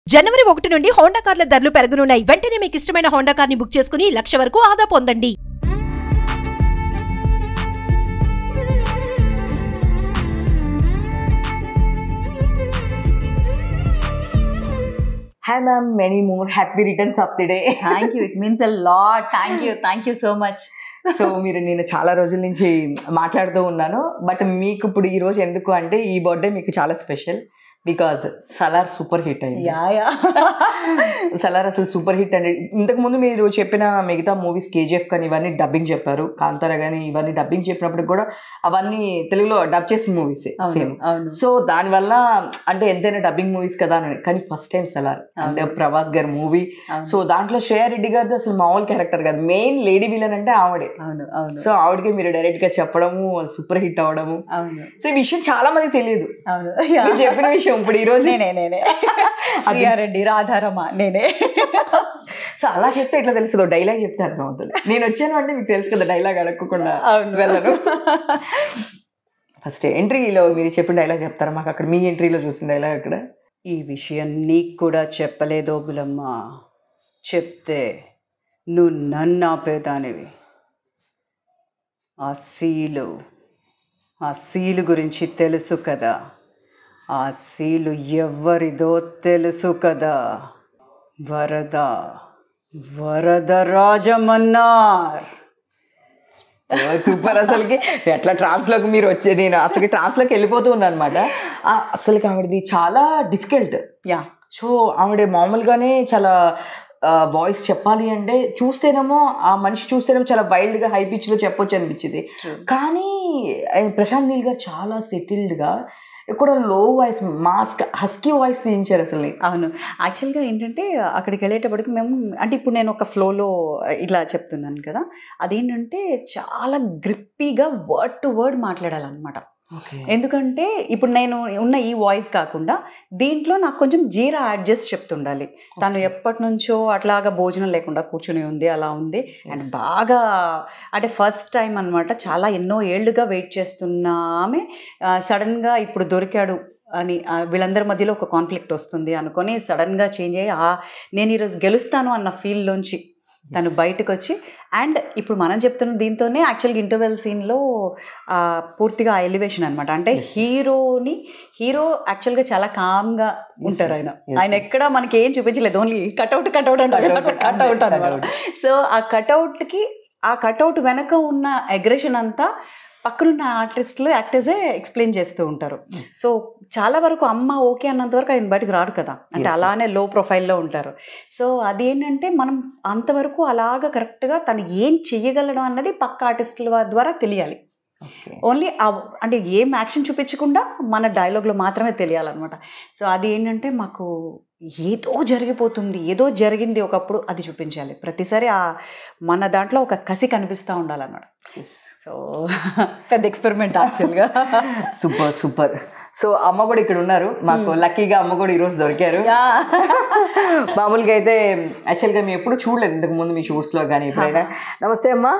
జనవరి ఒకటి నుండి హోండా కార్ల ధరలు పెరగనున్నాయి వెంటనే మీకు ఇష్టమైన హోండా కార్ని బుక్ చేసుకుని లక్ష వరకు ఆదా పొందండి Hi, ma'am. Many more happy returns of the day. Thank you it means a lot thank you thank you so much so మీరు నేను చాలా రోజుల నుంచి మాట్లాడుతూ ఉన్నాను బట్ మీకు ఇప్పుడు ఈ రోజు ఎందుకు అంటే ఈ బర్త్డే మీకు చాలా special because Salaar super hit అయింది యా యా సలార్ అసలు సూపర్ హిట్ అండి ఇంతకు ముందు మీరు చెప్పిన మిగతా మూవీస్ కేజీఎఫ్ కానీ ఇవన్నీ డబ్బింగ్ చెప్పారు కాంతార కానీ ఇవన్నీ డబ్బింగ్ చెప్పినప్పుడు కూడా అవన్నీ తెలుగులో డబ్ చేసిన మూవీస్ అవును సేమ్ అవును సో దానివల్ల అంటే ఎంతైనా డబ్బింగ్ మూవీస్ కదా అని కానీ ఫస్ట్ టైం సలార్ అంటే అవును. ప్రభాస్ గారి మూవీ అవును. సో దాంట్లో శ్రేయా రెడ్డి గారిది అసలు మామూలు క్యారెక్టర్ కాదు మెయిన్ లేడీ విలన్ అంటే ఆవిడే అవును అవును సో ఆవిడకి మీరు డైరెక్ట్ గా చెప్పడము సూపర్ హిట్ అవ్వడము అవును సో ఈ విషయం చాలా మందికి తెలియదు అవును మీరు చెప్పిన విషయం ఇప్పుడు ఈ రోజు నేనే నేనే శ్రీయారెడ్డి రాధారమ నేనే సో అలా చెప్తే ఇట్లా తెలుస్తుంది డైలాగ్ చెప్తే అర్థం అవుతుంది నేను వచ్చాను అంటే మీకు తెలుసు కదా డైలాగ్ అడగకుండా అవును వెళ్ళను ఫస్ట్ ఎంట్రీలో మీరు చెప్పిన డైలాగ్ చెప్తారా మాకు అక్కడ మీ ఎంట్రీలో చూసిన డైలాగ్ అక్కడ ఈ విషయం నీకు కూడా చెప్పలేదో బులమ్మ చెప్తే నువ్వు నన్ను ఆపేదానివి ఆ సీలు ఆ సీలు గురించి తెలుసు కదా ఆ సీలు ఎవరిదో తెలుసు కదా వరద వరద రాజమన్నార్ సూపర్ అసలుకి ఎట్లా ట్రాన్స్ లోకి మీరు వచ్చే నేను అసలు ట్రాన్స్ లోకి వెళ్ళిపోతూ ఉన్నాను అనమాట అసలుకి ఆవిడది చాలా డిఫికల్ట్ యా సో ఆవిడ మామూలుగానే చాలా వాయిస్ చెప్పాలి అంటే చూస్తేనేమో ఆ మనిషి చూస్తేనేమో చాలా వైల్డ్ గా హై పిచ్ లో చెప్పొచ్చు అనిపించింది కానీ ఆయన ప్రశాంత్ నీల్ గారు చాలా సెటిల్డ్ గా కూడా low voice mask husky voice తీయించారు అసలు అవును యాక్చువల్గా ఏంటంటే అక్కడికి వెళ్ళేటప్పటికి మేము అంటే ఇప్పుడు నేను ఒక ఫ్లోలో ఇట్లా చెప్తున్నాను కదా అదేంటంటే చాలా గ్రిప్పీగా వర్డ్ టు వర్డ్ మాట్లాడాలన్నమాట ఎందుకంటే ఇప్పుడు నేను ఉన్న ఈ వాయిస్ కాకుండా దీంట్లో నాకు కొంచెం జీరా యాడ్ చేసి చెప్తుండాలి తను ఎప్పటి నుంచో అట్లాగా భోజనం లేకుండా కూర్చుని ఉంది అలా ఉంది అండ్ బాగా అంటే ఫస్ట్ టైం అన్నమాట చాలా ఎన్నో ఏళ్ళుగా వెయిట్ చేస్తున్న ఆమె సడన్గా ఇప్పుడు దొరికాడు అని ఆ, వీళ్ళందరి మధ్యలో ఒక కాన్ఫ్లిక్ట్ వస్తుంది అనుకొని సడన్గా చేంజ్ అయ్యి ఆ నేను ఈరోజు గెలుస్తాను అన్న ఫీల్లోంచి తను బయటకు వచ్చి అండ్ ఇప్పుడు మనం చెప్తున్న దీంతోనే యాక్చువల్గా ఇంటర్వెల్ సీన్లో పూర్తిగా ఆ ఎలివేషన్ అనమాట అంటే Yes. హీరోని హీరో యాక్చువల్గా చాలా కామ్గా ఉంటారు ఆయన yes, ఆయన yes. ఎక్కడ మనకి ఏం చూపించలేదు ఓన్లీ కట్అవుట్ కట్అవుట్ అంటే కట్అవుట్ అనమాట సో ఆ కట్అవుట్కి ఆ కట్అవుట్ వెనక ఉన్న అగ్రెషన్ అంతా పక్కనున్న ఆర్టిస్టులు యాక్టర్సే ఎక్స్ప్లెయిన్ చేస్తూ ఉంటారు సో చాలా వరకు అమ్మ ఓకే అన్నంత వరకు ఆయన బయటకు రాడు కదా అంటే Yes, అలానే లో ప్రొఫైల్లో ఉంటారు సో అది ఏంటంటే మనం అంతవరకు అలాగ కరెక్ట్గా తను ఏం చెయ్యగలడం అన్నది పక్క ఆర్టిస్టుల ద్వారా తెలియాలి ఓన్లీ అంటే ఏం యాక్షన్ చూపించకుండా మన డైలాగ్లో మాత్రమే తెలియాలన్నమాట సో అది ఏంటంటే మాకు ఏదో జరిగిపోతుంది ఏదో జరిగింది ఒకప్పుడు అది చూపించాలి ప్రతిసారి ఆ మన దాంట్లో ఒక కసి కనిపిస్తూ ఉండాలన్నమాట సో పెద్ద ఎక్స్పెరిమెంట్ యాక్చువల్గా సూపర్ సూపర్ సో అమ్మ కూడా ఇక్కడ ఉన్నారు మాకు Hmm. లక్కీగా అమ్మ కూడా ఈరోజు దొరికారు మామూలుగా అయితే యాక్చువల్గా మేము ఎప్పుడు చూడలేదు ఇంతకు ముందు మీ షూట్స్ లో కానీ ఎప్పుడైనా నమస్తే అమ్మా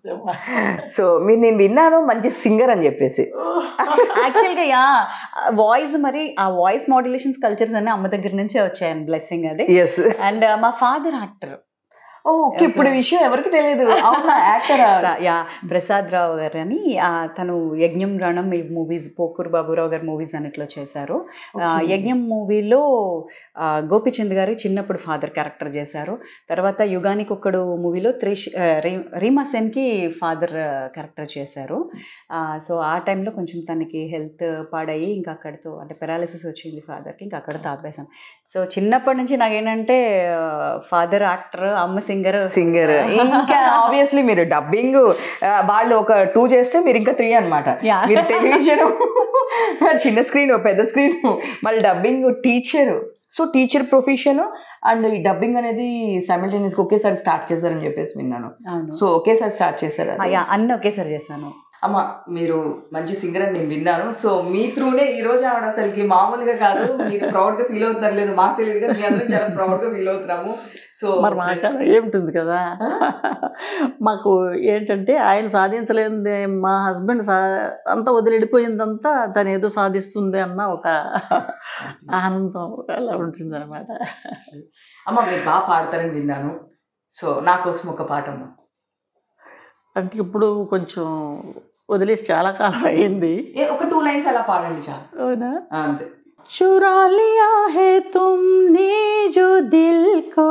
సో మీరు నేను విన్నాను మంచి సింగర్ అని చెప్పేసి యాక్చువల్గా యా వాయిస్ మరి ఆ వాయిస్ మాడ్యులేషన్స్ కల్చర్స్ అన్ని అమ్మ దగ్గర నుంచే వచ్చాయని బ్లెస్సింగ్ అది ఎస్ అండ్ మా ఫాదర్ యాక్టర్ ఓకే ఇప్పుడు ఈ విషయం ఎవరికి తెలియదు అవునా యాక్టర్ యా ప్రసాద్ రావు గారు అని ఆ, తను యజ్ఞం రణం ఈ మూవీస్ పోకూరు బాబురావు గారి మూవీస్ అన్నిట్లో చేశారు ఆ, యజ్ఞం మూవీలో ఆ, గోపిచంద్ గారు చిన్నప్పుడు ఫాదర్ క్యారెక్టర్ చేశారు తర్వాత యుగానికి ఒక్కడు మూవీలో త్రిష్ ఆ, రీ- రీమా సెన్కి ఫాదర్ క్యారెక్టర్ చేశారు ఆ, సో ఆ టైంలో కొంచెం తనకి హెల్త్ పాడయ్యి ఇంకా అక్కడితో అంటే పెరాలిసిస్ వచ్చింది ఫాదర్కి ఇంకా అక్కడతో ఆపేశాం సో చిన్నప్పటి నుంచి నాకేంటంటే ఫాదర్ యాక్టర్ అమ్మ సింగర్ సింగర్ ఇంకా ఆబ్వియస్లీ మీరు డబ్బింగ్ వాళ్ళు ఒక టూ చేస్తే మీరు ఇంకా త్రీ అన్నమాట Yeah. మీరు టెలివిజన్ చిన్న స్క్రీన్ పెద్ద స్క్రీన్ మళ్ళీ dubbing teacher so teacher profession and ఈ డబ్బింగ్ అనేది సైమిల్టేనియస్గా ఒకేసారి స్టార్ట్ చేశారని చెప్పేసి విన్నాను అవును సో ఒకేసారి స్టార్ట్ చేశారు ఆ, యా, అన్ని ఒకేసారి చేశాను అమ్మ మీరు మంచి సింగర్ అని నేను విన్నాను సో మీ త్రూనే ఈ రోజు ఆవిడ అసలుకి మామూలుగా కాదు మీరు ప్రౌడ్ గా ఫీల్ అవుతున్నారు లేదు మాకు తెలియదు కానీ మీ అందరం చాలా ప్రౌడ్ గా ఫీల్ అవుతున్నాము సో మరి మాకు అలా ఏముంటుంది కదా మాకు ఏంటంటే ఆయన సాధించలేనిది మా హస్బెండ్ సా అంతా వదిలిడిపోయిందంతా తను ఏదో సాధిస్తుంది అన్న ఒక ఆనందం అలా ఉంటుంది అనమాట అమ్మ మీరు బాగా పాడతారని విన్నాను సో నా కోసం ఒక పాట అమ్మ అంటే ఇప్పుడు కొంచెం వదిలేసి చాలా కాలం అయింది ఏ ఒక టూ లైన్స్ అలా పాడండి చాలు అవునా ఆ, అంతే चुरा लिया है तुमने जो दिल को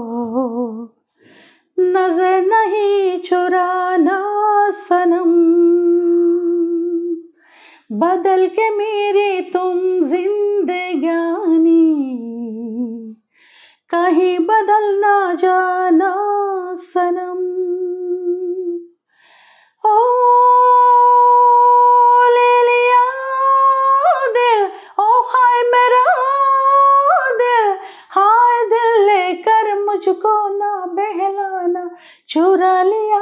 नजर नहीं चुराना सनम बदल के मेरे तुम जिंदगानी कहीं बदल ना जाना सनम ओ ले लिया दिल ओ हाय मेरा दिल हाय दिल लेकर मुझको ना बहलाना चुरा लिया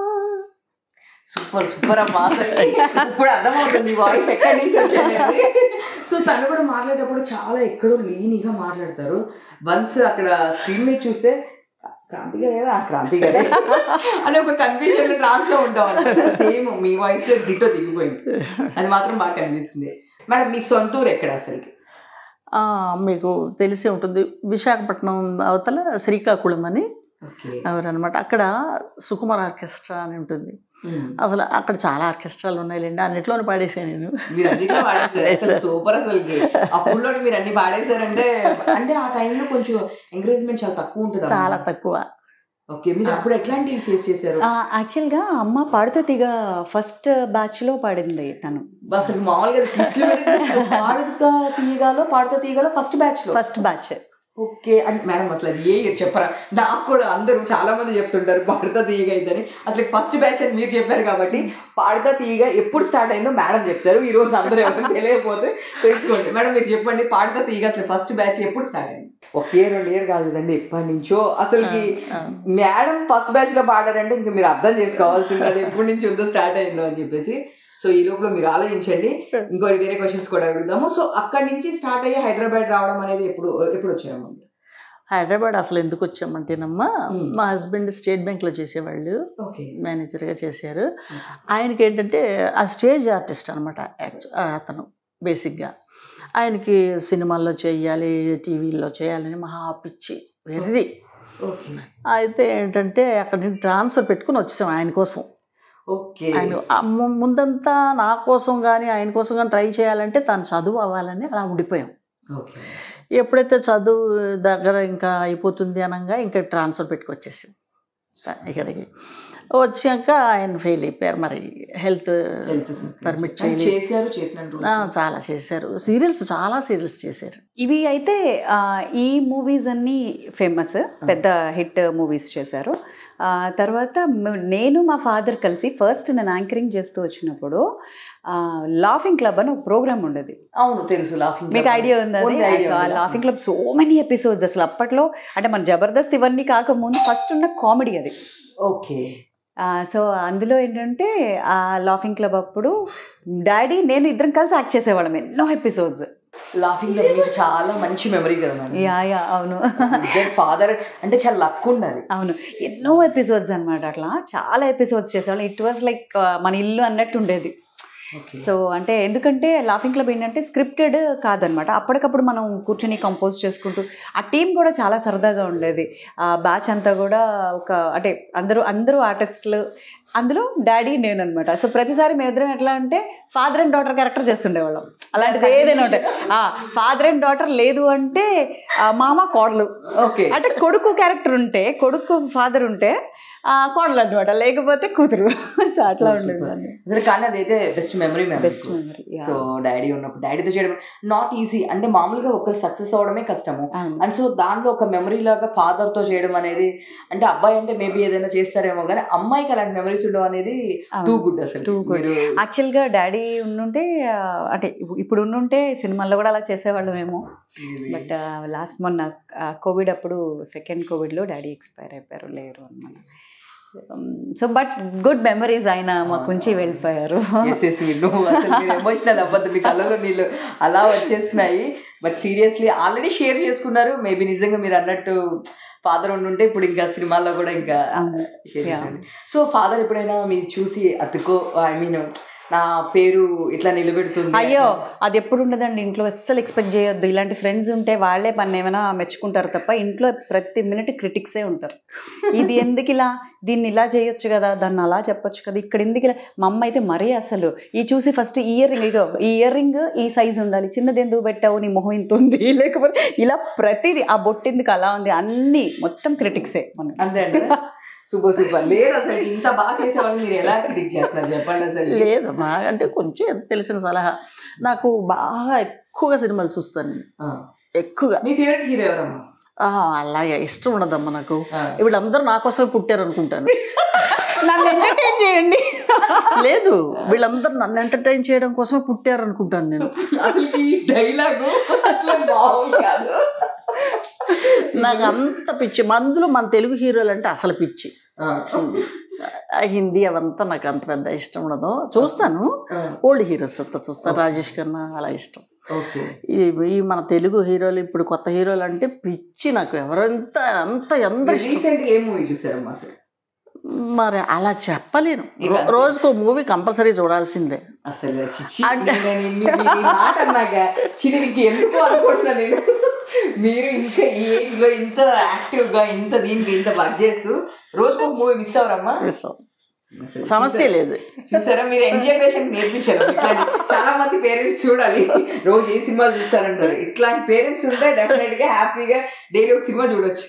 సూపర్ సూపర్ అమ్మా అసలు ఇప్పుడు అర్థమవుతుంది వాయిస్ ఎక్కడి నుంచి వచ్చింది సో తను కూడా మాట్లాడేటప్పుడు చాలా ఎక్కడో లీనిగా మాట్లాడతారు వన్స్ అక్కడ స్క్రీన్ మీద చూస్తే క్రాంతి గారే ఆ క్రాంతి గారే అని ఒక కన్ఫ్యూజన్ ట్రాన్స్ లో ఉంటాం సేమ్ మీ వాయిస్ డిటో దిగిపోయింది అది మాత్రం బాగా కనిపిస్తుంది మేడం మీ సొంత ఊరు ఎక్కడ అసలుకి ఆ, మీకు తెలిసే ఉంటుంది విశాఖపట్నం అవతల శ్రీకాకుళం అని ఓకే అనమాట అక్కడ సుకుమార్ ఆర్కెస్ట్రా అని ఉంటుంది అసలు అక్కడ చాలా ఆర్కెస్ట్రాలు ఉన్నాయిలేండి అన్నిట్లోనే పాడేసాను నేను మీరు అన్నిట్లో పాడేశారు సూపర్ అసలు అప్పుల్లో మీరు అన్ని పాడేశారంటే అంటే ఆ టైంలో కొంచెం ఎంకరేజ్మెంట్ చాలా తక్కువ ఉంటుంది చాలా తక్కువ ఓకే మీరు అప్పుడు ఎట్లాంటివి ఫేస్ చేశారు యాక్చువల్గా అమ్మ పాడుతా తీగ ఫస్ట్ బ్యాచ్లో పాడింది తను అసలు మామూలుగా ట్విస్ట్లు మీద twist. పాడుతా తీయగాలో పాడుతా తీయగాలో ఫస్ట్ బ్యాచ్ లో ఫస్ట్ బ్యాచ్ ఓకే అంటే మేడం అసలు అది ఏ year చెప్పరా నాకు కూడా అందరూ చాలా మంది చెప్తుంటారు పాడుతా తీయగా ఇద్దని అసలు ఫస్ట్ బ్యాచ్ అని మీరు చెప్పారు కాబట్టి పాడుతా తీయగా ఎప్పుడు స్టార్ట్ అయిందో మేడం చెప్తారు ఈ రోజు అందరూ ఎవరు తెలియకపోతే తెలుసుకోండి మేడం మీరు చెప్పండి పాడుతా తీయగా అసలు ఫస్ట్ బ్యాచ్ ఎప్పుడు స్టార్ట్ అయింది ఒక ఇయర్ రెండు ఇయర్ కాదు కదండి ఎప్పటి నుంచో అసలుకి ఆ, మేడం ఫస్ట్ బ్యాచ్ లో పాడారంటే ఇంకా మీరు అర్థం చేసుకోవాల్సింది అది ఎప్పటి నుంచి ఉందో స్టార్ట్ అయిందో అని చెప్పేసి సో ఈ లోపల మీరు ఆలోచించండి ఇంకో వేరే క్వశ్చన్స్ కూడా అడుగుదాము సో అక్కడి నుంచి స్టార్ట్ అయ్యి హైదరాబాద్ రావడం అనేది ఎప్పుడు ఎప్పుడు వచ్చాము హైదరాబాద్ అసలు ఎందుకు వచ్చామంటేనమ్మా మ్మ్. మా హస్బెండ్ స్టేట్ బ్యాంక్లో చేసేవాళ్ళు ఓకే మేనేజర్గా చేశారు ఆయనకి ఏంటంటే ఆ స్టేజ్ ఆర్టిస్ట్ అనమాట అతను బేసిక్గా ఆయనకి సినిమాల్లో చేయాలి టీవీల్లో చేయాలని మహా పిచ్చి వెర్రి ఓకే అయితే ఏంటంటే అక్కడ నుంచి ట్రాన్స్ఫర్ పెట్టుకుని వచ్చాం ఆయన కోసం ఓకే ఆయన ఆ ము- ముందంతా నా కోసం కానీ ఆయన కోసం కానీ ట్రై చేయాలంటే తను చదువు అవ్వాలని అలా ఉండిపోయాం ఓకే ఎప్పుడైతే చదువు దగ్గర ఇంకా అయిపోతుంది అనగా ఇంకా ట్రాన్స్ఫర్ పెట్టుకొచ్చేసాం ఇక్కడికి వచ్చాక ఆయన ఫెయిల్ అయిపోయారు మరి హెల్త్ హెల్త్ పర్మిట్ చేయలేదు చేశారు చేసినట్టు ఆ, చాలా చేశారు సీరియల్స్ చాలా సీరియల్స్ చేశారు ఇవి అయితే ఆ, ఈ మూవీస్ అన్నీ ఫేమస్ పెద్ద హిట్ మూవీస్ చేశారు ఆ, తర్వాత మ- నేను మా ఫాదర్ కలిసి ఫస్ట్ నేను యాంకరింగ్ చేస్తూ వచ్చినప్పుడు లాఫింగ్ క్లబ్ అని ఒక ప్రోగ్రామ్ ఉండేది అవును తెలుసు లాఫింగ్ మీకు ఐడియా ఉందా ఉంది, idea ఉంది. Laughing club so many episodes అసలు అప్పట్లో అంటే మన జబర్దస్త్ ఇవన్నీ కాకముందు ఫస్ట్ ఉన్న కామెడీ అది ఓకే సో అందులో ఏంటంటే ఆ లాఫింగ్ క్లబ్ అప్పుడు డాడీ నేను ఇద్దరం కలిసి యాక్ట్ చేసేవాళ్ళం ఎన్నో ఎపిసోడ్స్ లాఫింగ్ లో మీకు చాలా మంచి మెమరీ కదా మేడం యా యా అవును ఫాదర్ అంటే చాలా లక్ ఉండాలి అవును ఎన్నో ఎపిసోడ్స్ అన్నమాట అట్లా చాలా ఎపిసోడ్స్ చేసేవాళ్ళం ఇట్ వాజ్ లైక్ మన ఇల్లు అన్నట్టు ఉండేది ఓకే సో అంటే ఎందుకంటే లాఫింగ్ క్లబ్ ఏంటంటే స్క్రిప్టెడ్ కాదనమాట అప్పటికప్పుడు మనం కూర్చొని కంపోజ్ చేసుకుంటూ ఆ టీం కూడా చాలా సరదాగా ఉండేది ఆ బ్యాచ్ అంతా కూడా ఒక అంటే అందరూ అందరూ ఆర్టిస్టులు అందులో డాడీ నేను అనమాట సో ప్రతిసారి మేమిద్దరం ఎట్లా అంటే ఫాదర్ అండ్ డాటర్ క్యారెక్టర్ చేస్తుండేవాళ్ళం అలాంటిది ఏదైనా ఉంటాయి ఫాదర్ అండ్ డాటర్ లేదు అంటే ఆ, మామ కోడలు ఓకే అంటే కొడుకు క్యారెక్టర్ ఉంటే కొడుకు ఫాదర్ ఉంటే ఆ, కోడలు అనమాట లేకపోతే కూతురు సో అట్లా ఉండేది అసలు కానీ అదైతే best memory best memory so daddy ఉన్నప్పుడు డాడీతో చేయడం నాట్ ఈజీ అంటే మామూలుగా ఒకరు సక్సెస్ అవడమే కష్టము అండ్ సో దాంట్లో ఒక మెమరీ లాగా father తో చేయడం అనేది అంటే అబ్బాయి అంటే మేబీ ఏదైనా చేస్తారేమో కానీ అమ్మాయికి అలాంటి మెమరీస్ ఉండడం అనేది టూ గుడ్ అసలు Too good. మీరు యాక్చువల్గా డాడీ ఉండుంటే ఆ, అంటే ఇప్పు- ఇప్పుడు ఉండుంటే సినిమాల్లో కూడా అలా చేసేవాళ్ళమేమో బట్ లాస్ట్ మొన్న కోవిడ్ అప్పుడు సెకండ్ కోవిడ్లో డాడీ ఎక్స్పైర్ అయిపోయారు లేరు అనమాట సో బట్ గుడ్ మెమరీస్ ఆయన మాకు ఉంచి వెళ్ళిపోయారు ఎస్ ఎస్ వీళ్ళు అసలు మీరు ఎమోషనల్ అవ్వద్దు మీ కళ్ళలో నీళ్ళు అలా వచ్చేస్తున్నాయి బట్ సీరియస్లీ ఆల్రెడీ షేర్ చేసుకున్నారు మేబీ నిజంగా మీరు అన్నట్టు ఫాదర్ ఉండుంటే ఇప్పుడు ఇంకా సినిమాల్లో కూడా ఇంకా అవును. Share Yeah. చేసేది సో ఫాదర్ ఎప్పుడైనా మీరు చూసి అతుకో ఐ మీన్ నా పేరు ఇట్లా నిలబెడుతుంది అయ్యో అది ఎప్పుడు ఉండదండి ఇంట్లో అస్సలు ఎక్స్పెక్ట్ చేయొద్దు ఇలాంటి ఫ్రెండ్స్ ఉంటే వాళ్ళే పని ఏమైనా మెచ్చుకుంటారు తప్ప ఇంట్లో ప్రతి మినిట్ క్రిటిక్సే ఉంటారు ఇది ఎందుకు ఇలా దీన్ని ఇలా చేయొచ్చు కదా దాన్ని అలా చెప్పొచ్చు కదా ఇక్కడ ఎందుకు ఇలా మా అమ్మ అయితే మరీ అసలు ఈ చూసి ఫస్ట్ ఇయర్ రింగ్ ఇగో ఈ ఇయర్ రింగ్ ఈ సైజ్ ఉండాలి చిన్నది ఎందుకు పెట్టావు నీ మొహం ఇంత ఉంది లేకపోతే ఇలా ప్రతిదీ ఆ బొట్టు ఎందుకు అలా ఉంది అన్ని మొత్తం క్రిటిక్సే మనకి అంతే అండి సూపర్ సూపర్ లేదు అసలు ఇంత బాగా చేసేవాళ్ళు మీరు ఎలా క్రిటిక్ చేస్తున్నారు చెప్పండి అసలు లేదమ్మా అంటే కొంచెం ఎంత తెలిసిన సలహా నాకు బాగా ఎక్కువగా సినిమాలు చూస్తాను నేను. ఆ. ఎక్కువగా మీ ఫేవరెట్ హీరో ఎవరమ్మా ఆ, అలాగే ఇష్టం ఉండదమ్మా నాకు ఆ. వీళ్ళందరూ నా కోసమే పుట్టారు అనుకుంటాను నన్ను ఎంటర్టైన్ చేయండి లేదు వీళ్ళందరూ నన్ను ఎంటర్టైన్ చేయడం కోసమే పుట్టారు అనుకుంటాను నేను అసలు ఈ డైలాగు అసలు మామూలు కాదు నాకు అంత పిచ్చి అందులో మన తెలుగు హీరోలు అంటే అసలు పిచ్చి ఆ. ఆ హిందీ అవంతా నాకు అంత పెద్ద ఇష్టం ఉండదు చూస్తాను ఆ. ఓల్డ్ హీరోస్ అంతా చూస్తాను రాజేష్ ఖన్నా అలా ఇష్టం ఓకే ఈ ఈ మన తెలుగు హీరోలు ఇప్పుడు కొత్త హీరోలు అంటే పిచ్చి నాకు ఎవరంత అంత ఎంత ఇష్టం రీసెంట్ ఏ మూవీ చూసారమ్మా అసలు మరి అలా చెప్పలేను ఇక రో- అంతే. రోజుకో మూవీ కంపల్సరీ చూడాల్సిందే అసలు చిచ్చి అంటే- నేను ఈ- మీరు ఈ మాట అన్నాక చిని నీకు ఎందుకు అనుకుంటున్నా నేను మీరు ఇంకా ఈ ఏజ్ లో ఇంత యాక్టివ్ గా ఇంత దీనికి ఇంత వర్క్ చేస్తూ రోజుకు ఒక మూవీ మిస్ అవరమ్మా Miss అవ్వం. సమస్య లేదు చూసారా మీరు ఎంజాయ్మేషన్ నేర్పించారు ఇట్లాంటి చాలా మంది పేరెంట్స్ చూడాలి రోజు ఏ సినిమాలు చూస్తారంటారు ఇట్లాంటి పేరెంట్స్ ఉంటే డెఫినెట్ గా హ్యాపీగా డైలీ ఒక సినిమా చూడొచ్చు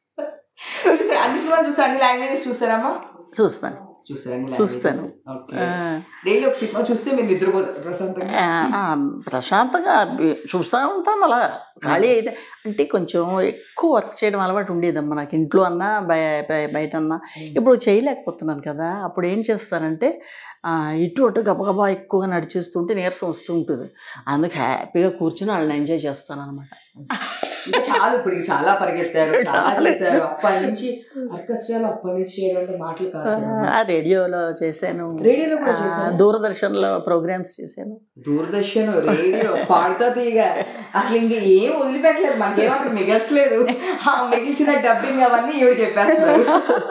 చూసారా అన్ని సినిమాలు చూసారు అన్ని లాంగ్వేజెస్ చూస్తారమ్మా చూస్తాను చూసారు అన్ని చూస్తాను. ఆ, డైలీ ఒక సినిమా చూస్తే మీరు నిద్రపోతారు ప్రశాంతంగా ఆ, ఆ, ప్రశాంతంగా బి- చూస్తూ ఉంటాను అలా ఖాళీ అయితే అంటే కొంచెం ఎక్కువ వర్క్ చేయడం అలవాటు ఉండేదమ్మా నాకు ఇంట్లో అన్నా బయ బయ- బయట అన్నా ఇప్పుడు చేయలేకపోతున్నాను కదా అప్పుడు ఏం చేస్తానంటే ఆ, ఇటు అటు గబగబా ఎక్కువగా నడిచేస్తుంటే నీరసం వస్తూ ఉంటుంది అందుకు హ్యాపీగా కూర్చుని వాళ్ళని ఎంజాయ్ చేస్తాను అనమాట ఇంకా చాలు ఇప్పుడు ఇంకా చాలా పరిగెత్తారు చాలా చాలు. చేశారు అప్పటి నుంచి అర్కస్ట్రాలు అప్పటి నుంచి చేయడం అంటే మాటలు కాదు ఆ రేడియోలో చేశాను రేడియోలో కూడా ఆ, చేశారు దూరదర్శన్లో ప్రోగ్రామ్స్ చేశాను దూరదర్శన్ రేడియో పాడుతా తీగ అసలు ఇంక ఏం వదిలిపెట్టలేదు మనకేం అక్కడ మిగల్చలేదు ఆ మిగిల్చిన డబ్బింగ్ అవన్నీ ఈవిడ చెప్పేస్తున్నారు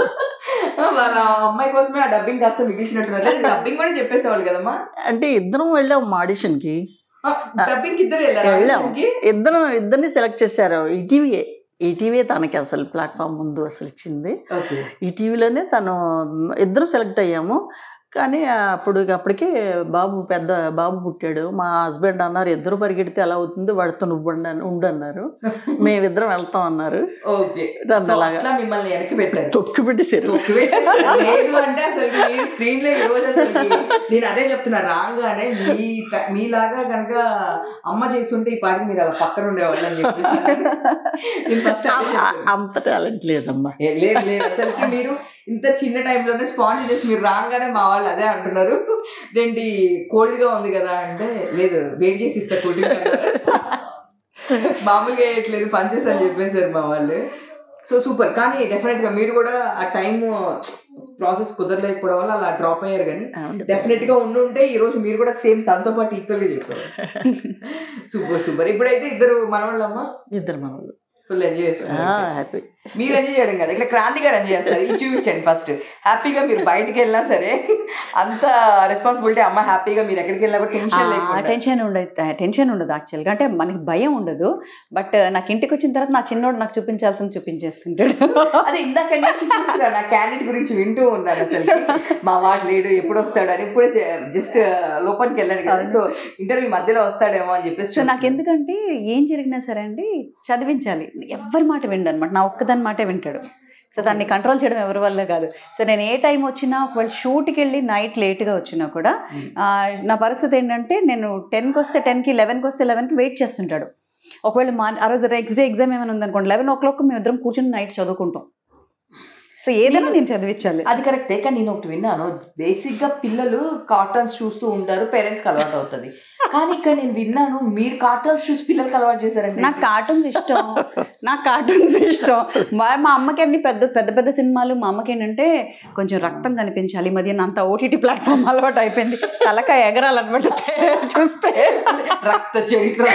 వాళ్ళ అమ్మాయి కోసమే ఆ డబ్బింగ్ కాస్త మిగిల్చినట్టున్నారు లేదు డబ్బింగ్ కూడా చెప్పేసేవాళ్ళు కదమ్మా అంటే ఇద్దరం వెళ్ళాం మా ఆడిషన్కి డబ్బింగ్ ఇద్దరు వెళ్ళారు వెళ్ళాం audition కి? ఇద్దరం ఇద్దరిని సెలెక్ట్ చేశారు ఈటీవీఏ ఈటీవీఏ తనకి అసలు ప్లాట్ఫామ్ ముందు అసలు ఇచ్చింది ఓకే ఈ టీవీలోనే తను ఇద్దరం సెలెక్ట్ అయ్యాము కానీ అప్పుడు అప్పటికే బాబు పెద్ద బాబు పుట్టాడు మా హస్బెండ్ అన్నారు ఇద్దరు పరిగెడితే ఎలా అవుతుంది వాడితో నువ్వు ఉండు- ఉండు అన్నారు మేమిద్దరం వెళ్తాం అన్నారు ఓకే నన్ను సో అలాగా అట్లా మిమ్మల్ని వెనక్కి పెట్టారు తొక్కి పెట్టేశారు తొక్కి పెట్టేశారు. లేదు అంటే అసలు మీరు స్క్రీన్ లో ఈ రోజు అసలు నేను అదే చెప్తున్నా రాగానే మీ మీలాగా కనుక అమ్మ చేస్తుంటే ఈ పాటికి మీరు అలా పక్కన ఉండేవాళ్ళు అని చెప్పేసి నేను ఫస్ట్ అదే చెప్తున్నా. అంత టాలెంట్ లేదమ్మా ఏ, లేదు లేదు అసలుకి మీరు ఇంత చిన్న టైంలోనే స్పాంజ్ చేసి మీరు రాగానే మా వాళ్ళు అదే అంటున్నారు ఏంటి కోల్డ్ గా ఉంది కదా అంటే లేదు వెయిట్ చేసి ఇస్తా కూల్ మామూలుగా వేయట్లేదు పంచేసి అని చెప్పేశారు మా వాళ్ళు సో సూపర్ కానీ డెఫినెట్ గా మీరు కూడా ఆ టైం ప్రాసెస్ కుదరలేకపోవడం వల్ల అలా డ్రాప్ అయ్యారు కానీ డెఫినెట్ గా ఉండుంటే ఈ రోజు మీరు కూడా సేమ్ తనతో పాటు ఈక్వల్ గా చెప్పారు సూపర్ సూపర్ ఇప్పుడైతే ఇద్దరు మనవాళ్ళమ్మ ఇద్దరు మనవాళ్ళు ఫుల్ ఎంజాయ్ చేస్తున్నారు హ్యాపీ మీరు ఎంజాయ్ చేయడం కదా ఇక్కడ క్రాంతి గారు ఎంజాయ్ చేస్తారు ఇది చూపించండి ఫస్ట్ హ్యాపీగా మీరు బయటికి వెళ్ళినా సరే అంత రెస్పాన్సిబిలిటీ అమ్మ హ్యాపీగా మీరు ఎక్కడికి వెళ్ళినా కూడా టెన్షన్ లేకుండా టెన్షన్ ఉండదు టెన్షన్ ఉండదు యాక్చువల్గా అంటే మనకి భయం ఉండదు బట్ నాకు ఇంటికి వచ్చిన తర్వాత నా చిన్నోడు నాకు చూపించాల్సింది చూపించేస్తుంటాడు అదే ఇందాక నుంచి చూస్తున్నా నా క్యాండిడేట్ గురించి వింటూ ఉన్నాను అసలు మా వాడు లేడు ఎప్పుడు వస్తాడు అని ఇప్పుడే జస్ట్ లోపలికి వెళ్ళాడు కదా సో ఇంటర్వ్యూ మధ్యలో వస్తాడేమో అని చెప్పేసి సో నాకు ఎందుకంటే ఏం జరిగినా సరే అండి చదివించాలి ఎవరి మాట విండు అనమాట నా ఒక్కదాని మాటే వింటాడు సో దాన్ని కంట్రోల్ చేయడం ఎవరి వల్ల కాదు సో నేను ఏ టైం వచ్చినా ఒకవేళ షూట్కి వెళ్ళి నైట్ లేట్గా వచ్చినా కూడా ఆ, నా పరిస్థితి ఏంటంటే నేను టెన్కి వస్తే టెన్కి లెవెన్కి వస్తే లెవెన్కి వెయిట్ చేస్తుంటాడు ఒకవేళ మా ఆ రోజు నెక్స్ట్ డే ఎగ్జామ్ ఏమైనా ఉందనుకోండి లెవెన్ ఓ క్లాక్ మేము ఇద్దరం కూర్చొని నైట్ చదువుకుంటాం సో ఏదైనా నేను చదివించాలి అది కరెక్టే కానీ నేను ఒకటి విన్నాను బేసిక్ గా పిల్లలు కార్టూన్స్ చూస్తూ ఉంటారు పేరెంట్స్ కి అలవాటు అవుతుంది కానీ ఇక్కడ నేను విన్నాను మీరు కార్టూన్స్ చూసి పిల్లలకి అలవాటు చేశారండి నాకు కార్టూన్స్ ఇష్టం నాకు కార్టూన్స్ ఇష్టం మా మా అమ్మకి అన్ని పెద్ద పెద్ద పెద్ద సినిమాలు మా అమ్మకి ఏంటంటే కొంచెం రక్తం కనిపించాలి ఈ మధ్య అంత ఓటీటీ ప్లాట్ఫామ్ అలవాటు అయిపోయింది తలకాయ ఎగరాలన్నమాట చూస్తే రక్త చరిత్ర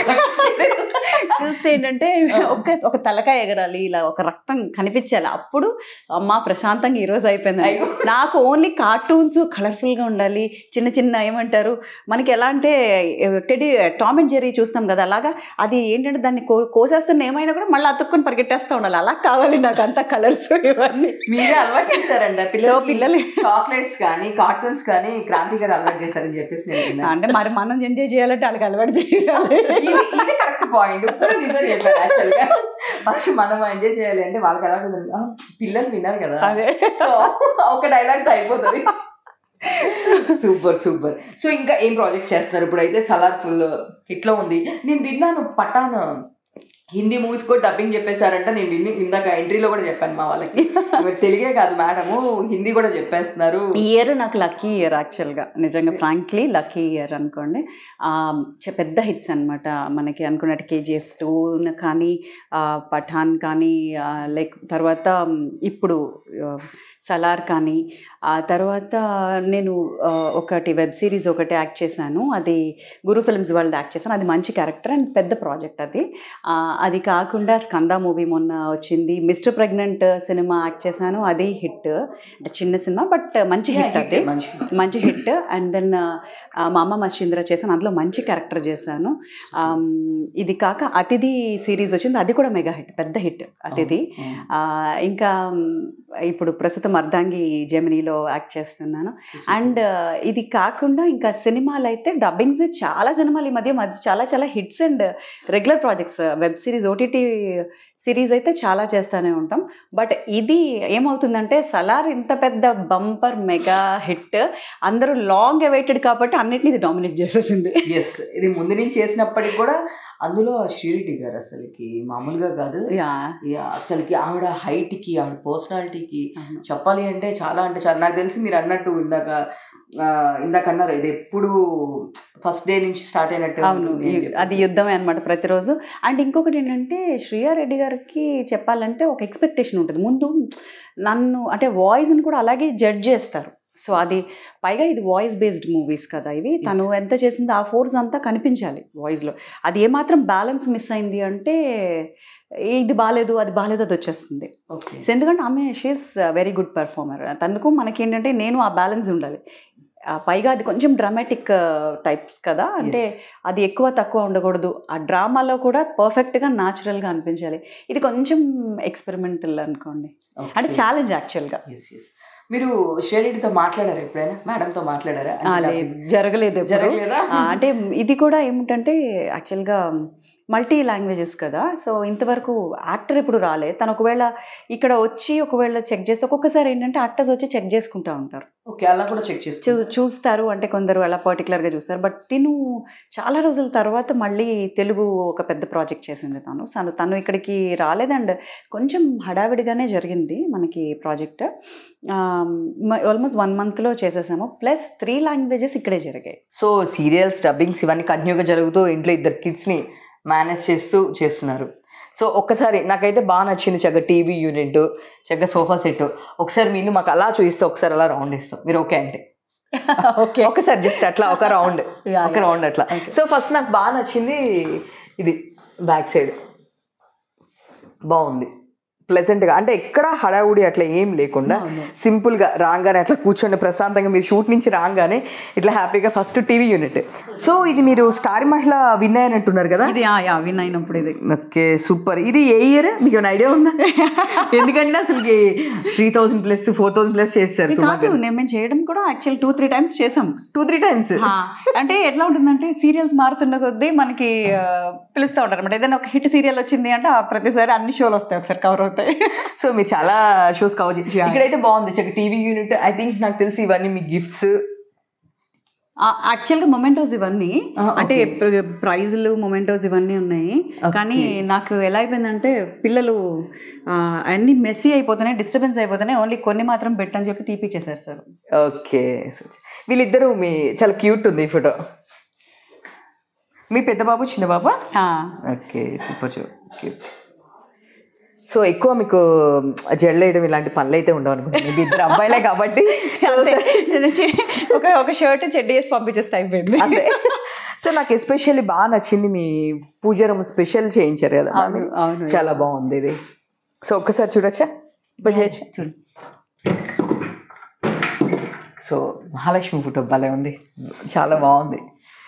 చూస్తే ఏంటంటే ఒక ఒక తలకాయ ఎగరాలి ఇలా ఒక రక్తం కనిపించాలి అప్పుడు అమ్మ ప్రశాంతంగా ఈరోజు అయిపోయింది అయ్యో. నాకు ఓన్లీ కార్టూన్స్ కలర్ఫుల్గా ఉండాలి చిన్న చిన్న ఏమంటారు మనకి ఎలా అంటే టెడీ టామ్ అండ్ జెర్రీ చూస్తాం కదా అలాగా అది ఏంటంటే దాన్ని కో కోసేస్తున్న ఏమైనా కూడా మళ్ళీ అతుక్కొని పరిగెట్టేస్తూ ఉండాలి అలా కావాలి నాకు అంత కలర్స్ ఇవన్నీ మీరే అలవాటు చేశారండి సో పిల్లలు పిల్లలు చాక్లెట్స్ కానీ కార్టూన్స్ కానీ క్రాంతి గారు అలవాటు చేశారని చెప్పేసి నేను విన్నాను. అంటే మరి మనం ఎంజాయ్ చేయాలంటే వాళ్ళకి అలవాటు చేయాలి ఇది ఇది కరెక్ట్ పాయింట్ ఇప్పుడు నిజం చెప్పారు యాక్చువల్ గా ఫస్ట్ మనం ఎంజాయ్ చేయాలి అంటే వాళ్ళకి అలవాటు ఉంది. ఆ, పిల్లలు విన్నారు కదా అదే సో ఒక డైలాగ్ అయిపోతుంది సూపర్ సూపర్ సో ఇంకా ఏం ప్రాజెక్ట్స్ చేస్తున్నారు ఇప్పుడు అయితే సలార్ ఫుల్ హిట్లో ఉంది నేను విన్నాను పఠాన్ హిందీ మూవీస్ కూడా డబ్బింగ్ చెప్పేశారంట నేను విని ఇందాక ఎంట్రీలో కూడా చెప్పాను మా వాళ్ళకి మీరు తెలుగే కాదు మేడము హిందీ కూడా చెప్పేస్తున్నారు ఈ ఇయర్ నాకు లక్కీ ఇయర్ యాక్చువల్గా నిజంగా ఫ్రాంక్లీ లక్కీ ఇయర్ అనుకోండి ఆ, చ- పెద్ద హిట్స్ అన్నమాట మనకి అనుకున్నట్టు కేజీఎఫ్ టూ కానీ ఆ, పఠాన్ కానీ లైక్ తర్వాత మ్, ఇప్పుడు ఆ, సలార్ కానీ ఆ తర్వాత నేను ఆ, ఒకటి వెబ్ సిరీస్ ఒకటి యాక్ట్ చేశాను అది గురు ఫిల్మ్స్ వాళ్ళు యాక్ట్ చేశాను అది మంచి క్యారెక్టర్ అండ్ పెద్ద ప్రాజెక్ట్ అది ఆ, అది కాకుండా స్కంద మూవీ మొన్న వచ్చింది మిస్టర్ ప్రెగ్నెంట్ సినిమా యాక్ట్ చేశాను అది హిట్ అంటే చిన్న సినిమా బట్ మంచి హిట్ అది మంచి మంచి హిట్ అండ్ దెన్ మా అమ్మ మషీంద్ర చేశాను అందులో మంచి క్యారెక్టర్ చేశాను ఆమ్, ఇది కాక అతిథి సిరీస్ వచ్చింది అది కూడా మెగా హిట్ పెద్ద హిట్ అతిథి ఆ, ఇంకా మ్, ఇప్పుడు ప్రస్తుతం అర్ధాంగి జెమినీలో యాక్ట్ చేస్తున్నాను అండ్ ఇది కాకుండా ఇంకా సినిమాలు అయితే డబ్బింగ్స్ చాలా సినిమాలు ఈ మధ్య మధ్య చాలా చాలా hits and regular projects web series OTT series అయితే చాలా చేస్తూనే ఉంటాం బట్ ఇది ఏమవుతుందంటే సలార్ ఇంత పెద్ద బంపర్ మెగా హిట్ అందరూ లాంగ్ అవైటెడ్ కాబట్టి అన్నిటిని ఇది డామినేట్ చేసేసింది ఎస్ ఇది ముందు నుంచి చేసినప్పటికి కూడా అందులో శ్రీరెడ్డి గారు అసలుకి మామూలుగా కాదు యా యా, అసలుకి ఆవిడ height కి ఆవిడ పర్సనాలిటీకి చెప్పాలి అంటే చాలా అంటే చాలా నాకు తెలిసి మీరు అన్నట్టు ఇందాక ఆ, ఇందాక అన్నారు ఇది ఎప్పుడు ఫస్ట్ డే నుంచి స్టార్ట్ అయినట్టు అవును ఉంటుంది అని ఈ- చెప్పేసి. అది యుద్ధమే అనమాట ప్రతిరోజు అండ్ ఇంకొకటి ఏంటంటే శ్రీయారెడ్డి గారికి చెప్పాలంటే ఒక ఎక్స్పెక్టేషన్ ఉంటుంది ముందు నన్ను అంటే వాయిస్ని కూడా అలాగే జడ్జ్ చేస్తారు సో అది పైగా ఇది వాయిస్ బేస్డ్ మూవీస్ కదా ఇవి తను ఎంత చేసిందో ఆ ఫోర్స్ అంతా కనిపించాలి వాయిస్లో అది ఏమాత్రం బ్యాలెన్స్ మిస్ అయింది అంటే ఇది బాగాలేదు అది బాగాలేదు అది వచ్చేస్తుంది Okay. సో ఎందుకంటే ఆమె షీఈస్ వెరీ గుడ్ పర్ఫార్మర్ తనకు మనకి ఏంటంటే నేను ఆ బ్యాలెన్స్ ఉండాలి ఆ పైగా అది కొంచెం డ్రామాటిక్ టైప్స్ కదా అంటే అది ఎక్కువ తక్కువ ఉండకూడదు ఆ డ్రామాలో కూడా పర్ఫెక్ట్గా న్యాచురల్గా అనిపించాలి ఇది కొంచెం ఎక్స్పెరిమెంటల్ అనుకోండి Okay. అంటే ఛాలెంజ్ యాక్చువల్గా Yes, yes. మీరు శ్రీరెడ్డితో మాట్లాడారా ఎప్పుడైనా మేడంతో మాట్లాడారా లేదు జరగలేదు ఎప్పుడు. జరగలేదా ఆ, అంటే ఇది కూడా ఏమిటంటే యాక్చువల్గా మల్టీ లాంగ్వేజెస్ కదా సో ఇంతవరకు యాక్టర్ ఇప్పుడు రాలే తను ఒకవేళ ఇక్కడ వచ్చి ఒకవేళ చెక్ చేస్తే ఒక్కొక్కసారి ఏంటంటే యాక్టర్స్ వచ్చి చెక్ చేసుకుంటూ ఉంటారు ఓకే అలా కూడా చెక్ చూ చేస్తూ చూస్తారు అంటే కొందరు అలా పర్టికులర్గా చూస్తారు బట్ తిను చాలా రోజుల తర్వాత మళ్ళీ తెలుగు ఒక పెద్ద ప్రాజెక్ట్ చేసింది తను తను తను ఇక్కడికి రాలేదండ్ కొంచెం హడావిడిగానే జరిగింది మనకి ప్రాజెక్ట్ ఆల్మోస్ట్ వన్ మంత్లో చేసేసాము ప్లస్ త్రీ లాంగ్వేజెస్ ఇక్కడే జరిగాయి సో సీరియల్స్ డబ్బింగ్స్ ఇవన్నీ కంటిన్యూగా జరుగుతూ ఇంట్లో ఇద్దరు కిడ్స్ని మేనేజ్ చేస్తూ చేస్తున్నారు సో ఒక్కసారి నాకైతే బాగా నచ్చింది చక్కగా టీవీ యూనిట్ చక్కగా సోఫా సెట్ ఒకసారి మీరు మాకు అలా చూపిస్తే ఒకసారి అలా రౌండ్ ఇస్తాం మీరు ఓకే అంటే ఓకే ఒకసారి జస్ట్ అట్లా ఒక రౌండ్ ఒక రౌండ్ అట్లా Okay. సో ఫస్ట్ నాకు బాగా నచ్చింది ఇది బ్యాక్ సైడ్ బాగుంది ప్లెజెంట్గా అంటే ఎక్కడ హడావుడి అట్లా ఏం లేకుండా సింపుల్గా రాగానే అట్లా కూర్చొని ప్రశాంతంగా మీరు షూట్ నుంచి రాగానే ఇట్లా హ్యాపీగా ఫస్ట్ టీవీ యూనిట్ సో ఇది మీరు స్టార్ మహిళ విన్ అయినట్టున్నారు కదా ఇది విన్ అయినప్పుడు ఇది ఓకే సూపర్ ఇది ఏ ఇయర్ మీకు ఏమైనా ఐడియా ఉందా ఎందుకంటే అసలు three thousand plus four thousand plus చేస్తారు ఇది కాదు నేను మేము చేయడం కూడా యాక్చువల్ టూ త్రీ టైమ్స్ చేసాం టూ త్రీ టైమ్స్ ఆ, అంటే ఎట్లా ఉంటుందంటే సీరియల్స్ మారుతున్న కొద్దీ మనకి ఆ, పిలుస్తూ ఉంటారు అనమాట ఏదైనా ఒక హిట్ సీరియల్ వచ్చింది అంటే ఆ ప్రతిసారి అన్ని షోలు వస్తాయి ఒకసారి కవర్ అవుతాయి సో మీరు చాలా షోస్ కవర్ చేసి Yeah. ఇక్కడైతే బాగుంది చక్క టీవీ యూనిట్ ఐ థింక్ నాకు తెలిసి ఇవన్నీ మీ గిఫ్ట్స్ యాక్చువల్గా మొమెంటోస్ ఇవన్నీ ఆ, అంటే okay. ప్ర- ప్రైజులు మొమెంటోస్ ఇవన్నీ ఉన్నాయి కానీ నాకు ఎలా అయిపోయిందంటే పిల్లలు ఆ, అన్ని మెస్సీ అయిపోతున్నాయి డిస్టర్బెన్స్ అయిపోతున్నాయి ఓన్లీ కొన్ని మాత్రం పెట్టని చెప్పి తీపిచ్చేశారు సార్ ఓకే వీళ్ళిద్దరూ మీ చాలా క్యూట్ ఉంది ఈ ఫోటో మీ పెద్ద బాబు చిన్న బాబా ఓకే సూపర్ క్యూట్ సో ఎక్కువ మీకు జెల్ వేయడం ఇలాంటి పనులు అయితే ఉండవు అనుకుంటున్నాను మీ ఇద్దరు అబ్బాయిలే కాబట్టి ఒక ఒక షర్ట్ చెడ్డీ వేసి పంపించేస్తే అయిపోయింది అంతే సో నాకు ఎస్పెషల్లీ బాగా నచ్చింది మీ పూజ రూమ్ స్పెషల్ చేయించారు కదా అవును, అవును. చాలా బాగుంది ఇది సో ఒక్కసారి చూడొచ్చా ఓపెన్ చేయొచ్చా చూడు సో మహాలక్ష్మి ఫోటో భలే ఉంది చాలా బాగుంది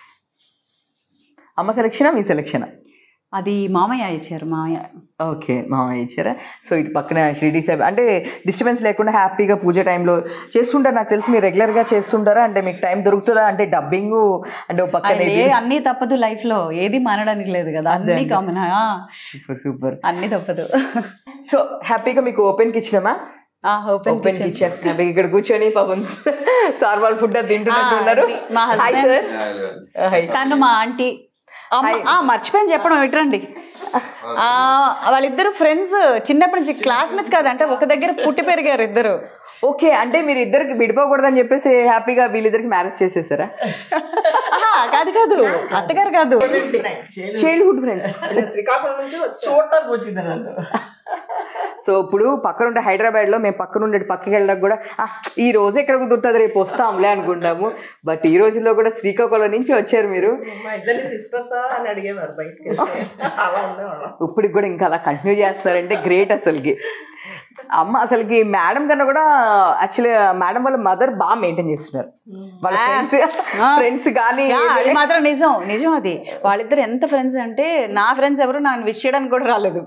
అమ్మ సెలక్షనా మీ సెలక్షనా అది మామయ్య ఇచ్చారు మామయ్య ఓకే మామయ్య ఇచ్చారా సో ఇటు పక్కన షిరిడి సాబ్ అంటే డిస్టర్బెన్స్ లేకుండా హ్యాపీగా పూజ టైంలో చేస్తుంటారు నాకు తెలిసి మీరు రెగ్యులర్గా చేస్తుంటారా అంటే మీకు టైం దొరుకుతుందా అంటే డబ్బింగ్ అంటే ఓ పక్కన అరే, అన్నీ తప్పదు లైఫ్ లో ఏది మానడానికి లేదు కదా అదే, అన్ని అదే. కామన్ సూపర్ సూపర్ అన్ని తప్పదు సో హ్యాపీగా మీకు ఓపెన్ కిచెనమా ఓపెన్ ఓపెన్ కిచెన్ హ్యాపీగా ఇక్కడ కూర్చొని పాపం సార్ వాళ్ళు ఫుడ్ అది తింటున్నట్టు ఆ, ఉన్నారు అది మా హాయ్ husband. సార్ హాయ్ తను మా ఆంటీ అమ్మ- Hi. ఆ, మర్చిపోయాను చెప్పడం ఇట్రండి ఆ, వాళ్ళిద్దరు ఫ్రెండ్స్ చిన్నప్పటి నుంచి క్లాస్మేట్స్ కాదంటే ఒక దగ్గర పుట్టి పెరిగారు ఇద్దరు ఓకే అంటే మీరు ఇద్దరికి విడిపోకూడదని చెప్పేసి హ్యాపీగా వీళ్ళిద్దరికి మ్యారేజ్ చేసేసారా ఆహా, కాదు కాదు అత్తగారు కాదు చైల్డ్హుడ్ ఫ్రెండ్స్ శ్రీకాకుళం నుంచి చూడటానికి వచ్చింది నన్ను సో ఇప్పుడు పక్కన ఉండే హైదరాబాద్ లో మేము పక్కన ఉండే పక్కకి వెళ్ళడానికి కూడా "ఆ, ఈ రోజు ఎక్కడ కుదురుతుంది రేపు వస్తాంలే అనుకుంటాము బట్ ఈ రోజుల్లో కూడా శ్రీకాకుళం నుంచి వచ్చారు మీరు మా ఇద్దరిని సిస్టర్సా అని అడిగేవారు బయటకి అలా ఉండేవాళ్ళం ఇప్పటికి కూడా ఇంకా అలా కంటిన్యూ చేస్తారంటే గ్రేట్ అసలుకి అమ్మ అసలుకి మేడం కన్నా కూడా యాక్చువల్లీ మేడం వాళ్ళ మదర్ బాగా మెయింటైన్ చేస్తున్నారు వాళ్ళ ఆ. ఫ్రెండ్స్ ఆ. ఫ్రెండ్స్ కానీ యా, అది మాత్రం నిజం నిజం అది వాళ్ళిద్దరు ఎంత ఫ్రెండ్స్ అంటే నా ఫ్రెండ్స్ ఎవరు నన్ను విష్ చేయడానికి కూడా రాలేదు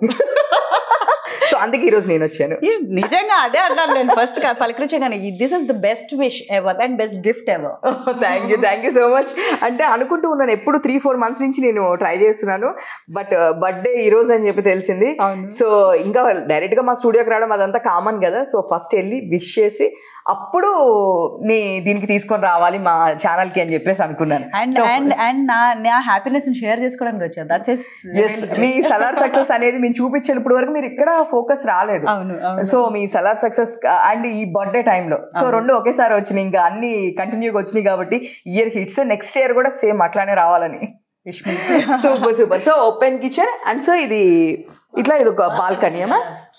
సో అందుకే ఈరోజు నేను వచ్చాను ఈ నిజంగా అదే అన్నాను నేను ఫస్ట్ పలికరించగానే this is the best wish ever and best gift ever thank you thank you so much అంటే అనుకుంటూ ఉన్నాను ఎప్పుడు త్రీ ఫోర్ మంత్స్ నుంచి నేను ట్రై చేస్తున్నాను బట్ బర్త్డే ఈ రోజు అని చెప్పి తెలిసింది అవును. సో ఇంకా డైరెక్ట్ గా మా స్టూడియోకి రావడం అదంతా కామన్ కదా సో ఫస్ట్ వెళ్ళి విష్ చేసి అప్పుడు నీ దీనికి తీసుకొని రావాలి మా ఛానల్ కి అని చెప్పేసి అనుకున్నాను అండ్ So, అండ్ అండ్ నా నా హ్యాపీనెస్ షేర్ చేసుకోవడానికి వచ్చా దట్స్ ఇస్ yes, మీ సలార్ సక్సెస్ అనేది మేము చూపించాను ఇప్పుడు వరకు మీరు ఇక్కడ ఫోకస్ రాలేదు అవును అవును సో మీ సలార్ సక్సెస్ అండ్ ఈ బర్త్డే టైంలో సో రెండు ఒకేసారి వచ్చినాయి ఇంకా అన్ని కంటిన్యూగా వచ్చినాయి కాబట్టి ఇయర్ హిట్స్ నెక్స్ట్ ఇయర్ కూడా సేమ్ అట్లానే రావాలని super super so open kitchen and so ఇది ఇట్లా ఇది ఒక బాల్కనీ అమ్మా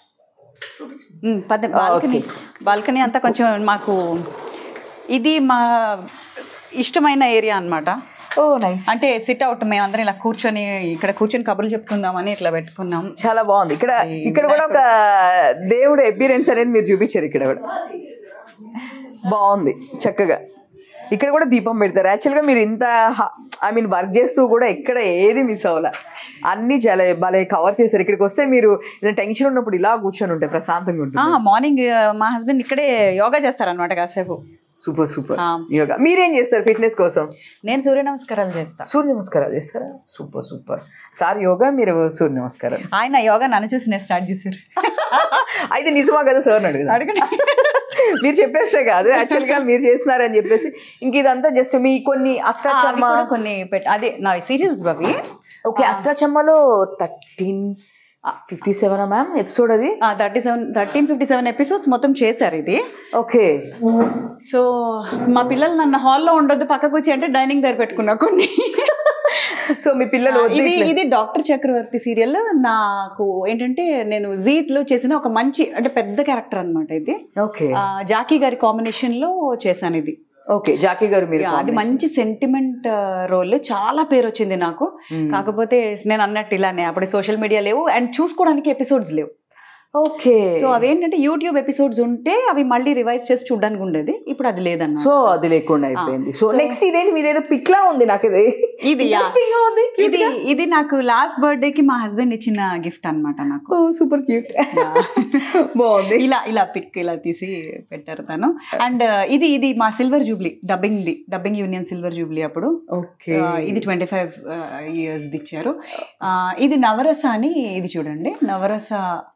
పద బాల్కనీ బాల్కనీ అంతా కొంచెం మాకు ఇది మా ఇష్టమైన ఏరియా అన్నమాట ఓ నైస్ అంటే సిట్ అవుట్ మేమందరం ఇలా కూర్చొని ఇక్కడ కూర్చొని కబుర్లు చెప్పుకుందామని ఇట్లా పెట్టుకున్నాం చాలా బాగుంది ఇక్కడ ఈ ఇక్కడ కూడా ఒక దేవుడు ఎపిరెన్స్ అనేది మీరు చూపించారు ఇక్కడ కూడా బాగుంది చక్కగా ఇక్కడ కూడా దీపం పెడతారు యాక్చువల్గా మీరు ఇంత ఐ మీన్ వర్క్ చేస్తూ కూడా ఎక్కడ ఏది మిస్ అవ్వాల అన్ని చాలా భలే కవర్ చేశారు ఇక్కడికి వస్తే మీరు ఏదైనా టెన్షన్ ఉన్నప్పుడు ఇలా కూర్చొని ఉంటే ప్రశాంతంగా ఉంటుంది మార్నింగ్ మా హస్బెండ్ ఇక్కడే యోగా చేస్తారనమాట కాసేపు సూపర్ సూపర్ ఆ. యోగా మీరేం చేస్తారు ఫిట్నెస్ కోసం నేను సూర్య నమస్కారాలు చేస్తా సూర్య నమస్కారాలు చేస్తారా సూపర్ సూపర్ సార్ యోగా మీరు సూర్య నమస్కారాలు ఆయన యోగా నన్ను చూసి నేను స్టార్ట్ చేశారు అయితే నిజమా కదా సార్ అడుగుదా అడగండి మీరు చెప్పేస్తే కాదు యాక్చువల్ గా మీరు చేస్తున్నారని చెప్పేసి ఇంక ఇదంతా జస్ట్ మీ కొన్ని అవి అష్టాచమ్మ కూడా కొన్ని పెట్ అదే నా సీరియల్స్ అవి ఓకే అష్టాచమ్మలో thirteen fifty seven ma'am episode అది thirty seven thirteen fifty seven episodes మొత్తం చేశారు ఇది ఓకే సో మా పిల్లలు నన్ను హాల్లో ఉండొద్దు పక్కకు వచ్చి అంటే డైనింగ్ దగ్గర పెట్టుకున్నా కొన్ని సో మీ పిల్లలు వద్దు ఇది ఇట్లా- ఇది డాక్టర్ చక్రవర్తి సీరియల్ నాకు ఏంటంటే నేను జీత్ లో చేసిన ఒక మంచి అంటే పెద్ద క్యారెక్టర్ అన్నమాట ఇది ఓకే ఆ, జాకీ గారి కాంబినేషన్ లో చేశాను ఇది ఓకే జాకీ గారు మీరు యా, అది మంచి సెంటిమెంట్ రోల్ చాలా పేరు వచ్చింది నాకు మ్మ్. కాకపోతే నేను అన్నట్టు ఇలానే అప్పుడు సోషల్ మీడియా లేవు అండ్ చూసుకోవడానికి ఎపిసోడ్స్ లేవు ఓకే సో అవేంటంటే యూట్యూబ్ ఎపిసోడ్స్ ఉంటే అవి మళ్ళీ రివైజ్ చేసి చూడడానికి ఉండేది ఇప్పుడు అది లేదన్న సో అది లేకుండా అయిపోయింది సో So- నెక్స్ట్ ఇదేంటి మీదేదో పిక్లా ఉంది నాకు ఇది ఇది యా. Interesting గా ఉంది ఇది ఇది నాకు లాస్ట్ బర్త్డే కి మా హస్బెండ్ ఇచ్చిన గిఫ్ట్ అన్నమాట నాకు సూపర్ క్యూట్ బాగుంది ఇలా ఇలా పిక్ ఇలా తీసి పెట్టారు తను అండ్ ఇది ఇది మా silver jubilee dubbing the dubbing union silver jubilee అప్పుడు ఓకే ఆ, ఇది ట్వంటీ ఫైవ్ ఇయర్స్ ఇచ్చారు ఆ, ఇది నవరస అని ఇది చూడండి నవరస ఆ,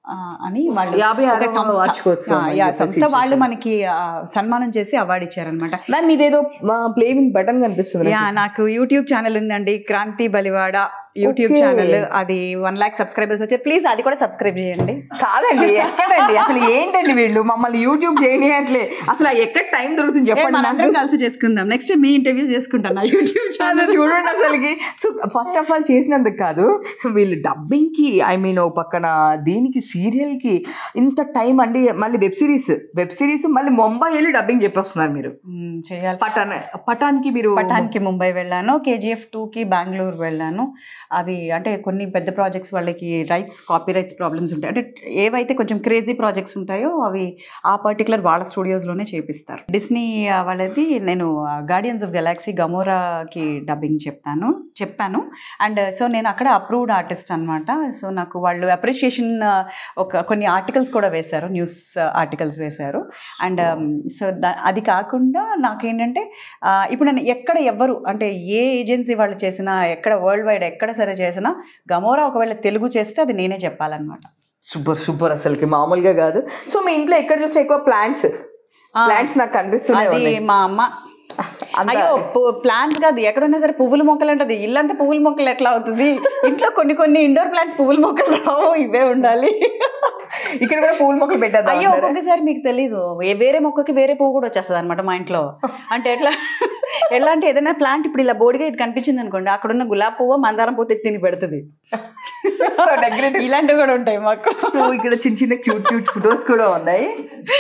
అని వాళ్ళు యాభై ఒక ఆరవ సంస్థ వార్షికోత్సవం ఆ, అని యా, చెప్పేసి సంస్థ వాళ్ళు చేశారు. మనకి ఆ, సన్మానం చేసి అవార్డు ఇచ్చారనమాట మ్యామ్ ఇదేదో మా ప్లేవిన్ బటన్ కనిపిస్తుంది యా నాకు యూట్యూబ్ ఛానల్ ఉందండి Kranthi Balivada YouTube Okay. Channel అది వన్ లాక్ సబ్స్క్రైబర్స్ వచ్చారు ప్లీజ్ అది కూడా సబ్స్క్రైబ్ చేయండి కాదండి ఎక్కడండి అసలు ఏంటండి వీళ్ళు మమ్మల్ని యూట్యూబ్ చేయనియట్లే అసలు ఎక్కడ టైం దొరుకుతుంది ఏ, చెప్పండి మనందరం నాకు. కలిసి చేసుకుందాం నెక్స్ట్ మీ ఇంటర్వ్యూ చేసుకుంటాను నా యూట్యూబ్ అసలు ఛానల్ చూడండి అసలుకి సో ఫస్ట్ ఆఫ్ ఆల్ చేసినందుకు కాదు వీళ్ళు డబ్బింగ్ కి ఐ మీన్ ఓ పక్కన దీనికి సీరియల్ కి ఇంత టైం అండి మళ్ళీ వెబ్ సిరీస్ వెబ్ సిరీస్ మళ్ళీ ముంబై వెళ్ళి డబ్బింగ్ చెప్పొస్తున్నారు మీరు చేయాలి పఠాన్ పఠాన్కి మీరు పఠాన్కి ముంబై వెళ్ళాను కేజీఎఫ్ టూకి బెంగళూరు వెళ్ళాను అవి అంటే కొన్ని పెద్ద ప్రాజెక్ట్స్ వాళ్ళకి రైట్స్ కాపీ రైట్స్ ప్రాబ్లమ్స్ ఉంటాయి అంటే ఏవైతే కొంచెం క్రేజీ ప్రాజెక్ట్స్ ఉంటాయో అవి ఆ పర్టికులర్ వాళ్ళ స్టూడియోస్లోనే చేపిస్తారు డిస్నీ ఆ, వాళ్ళది నేను గార్డియన్స్ ఆఫ్ గెలాక్సీ గమోరాకి డబ్బింగ్ చెప్తాను చెప్పాను అండ్ సో నేను అక్కడ అప్రూవ్డ్ ఆర్టిస్ట్ అనమాట సో నాకు వాళ్ళు అప్రిషియేషన్ ఒక కొన్ని ఆర్టికల్స్ కూడా వేశారు న్యూస్ ఆర్టికల్స్ వేశారు అండ్ సో అది కాకుండా నాకేంటంటే ఆ, ఇప్పుడు నేను ఎక్కడ ఎవ్వరు అంటే ఏ ఏజెన్సీ వాళ్ళు చేసినా ఎక్కడ వరల్డ్ వైడ్ ఎక్కడ సరే చేసినా గమోరా ఒకవేళ తెలుగు చేస్తే అది నేనే చెప్పాలన్నమాట సూపర్ సూపర్ అసలుకి మామూలుగా కాదు సో మీ ఇంట్లో ఎక్కడ చూస్తే ఎక్కువ ప్లాంట్స్ ఆ, ప్లాంట్స్ నాకు కనిపిస్తున్నాయి అది ఉన్నాయి. మా అమ్మ అంతా- అయ్యో ప్లాంట్స్ కాదు ఎక్కడున్నా సరే పువ్వుల మొక్కలు అంటది ఇల్లంతా పువ్వుల మొక్కలు ఎట్లా అవుతుంది ఇంట్లో కొన్ని కొన్ని ఇండోర్ ప్లాంట్స్ పువ్వుల మొక్కలు రావు ఇవే ఉండాలి ఇక్కడ కూడా పూల మొక్కలు పెట్టారు అయ్యో ఒక్కొక్కసారి మీకు తెలీదు ఏ- వేరే మొక్కకి వేరే పువ్వు కూడా వచ్చేస్తుంది అనమాట మా ఇంట్లో అంటే ఎట్లా ఎట్లా అంటే ఏదైనా ప్లాంట్ ఇప్పుడు ఇలా బోడిగా ఇది కనిపించింది అనుకోండి అక్కడ ఉన్న గులాబ్ పువ్వు మందారం పువ్వు తెచ్చి తిని పెడుతుంది సో డెకరేటివ్ ఇలాంటివి కూడా ఉంటాయి మాకు సో ఇక్కడ చిన్న చిన్న క్యూట్ క్యూట్ ఫొటోస్ కూడా ఉన్నాయి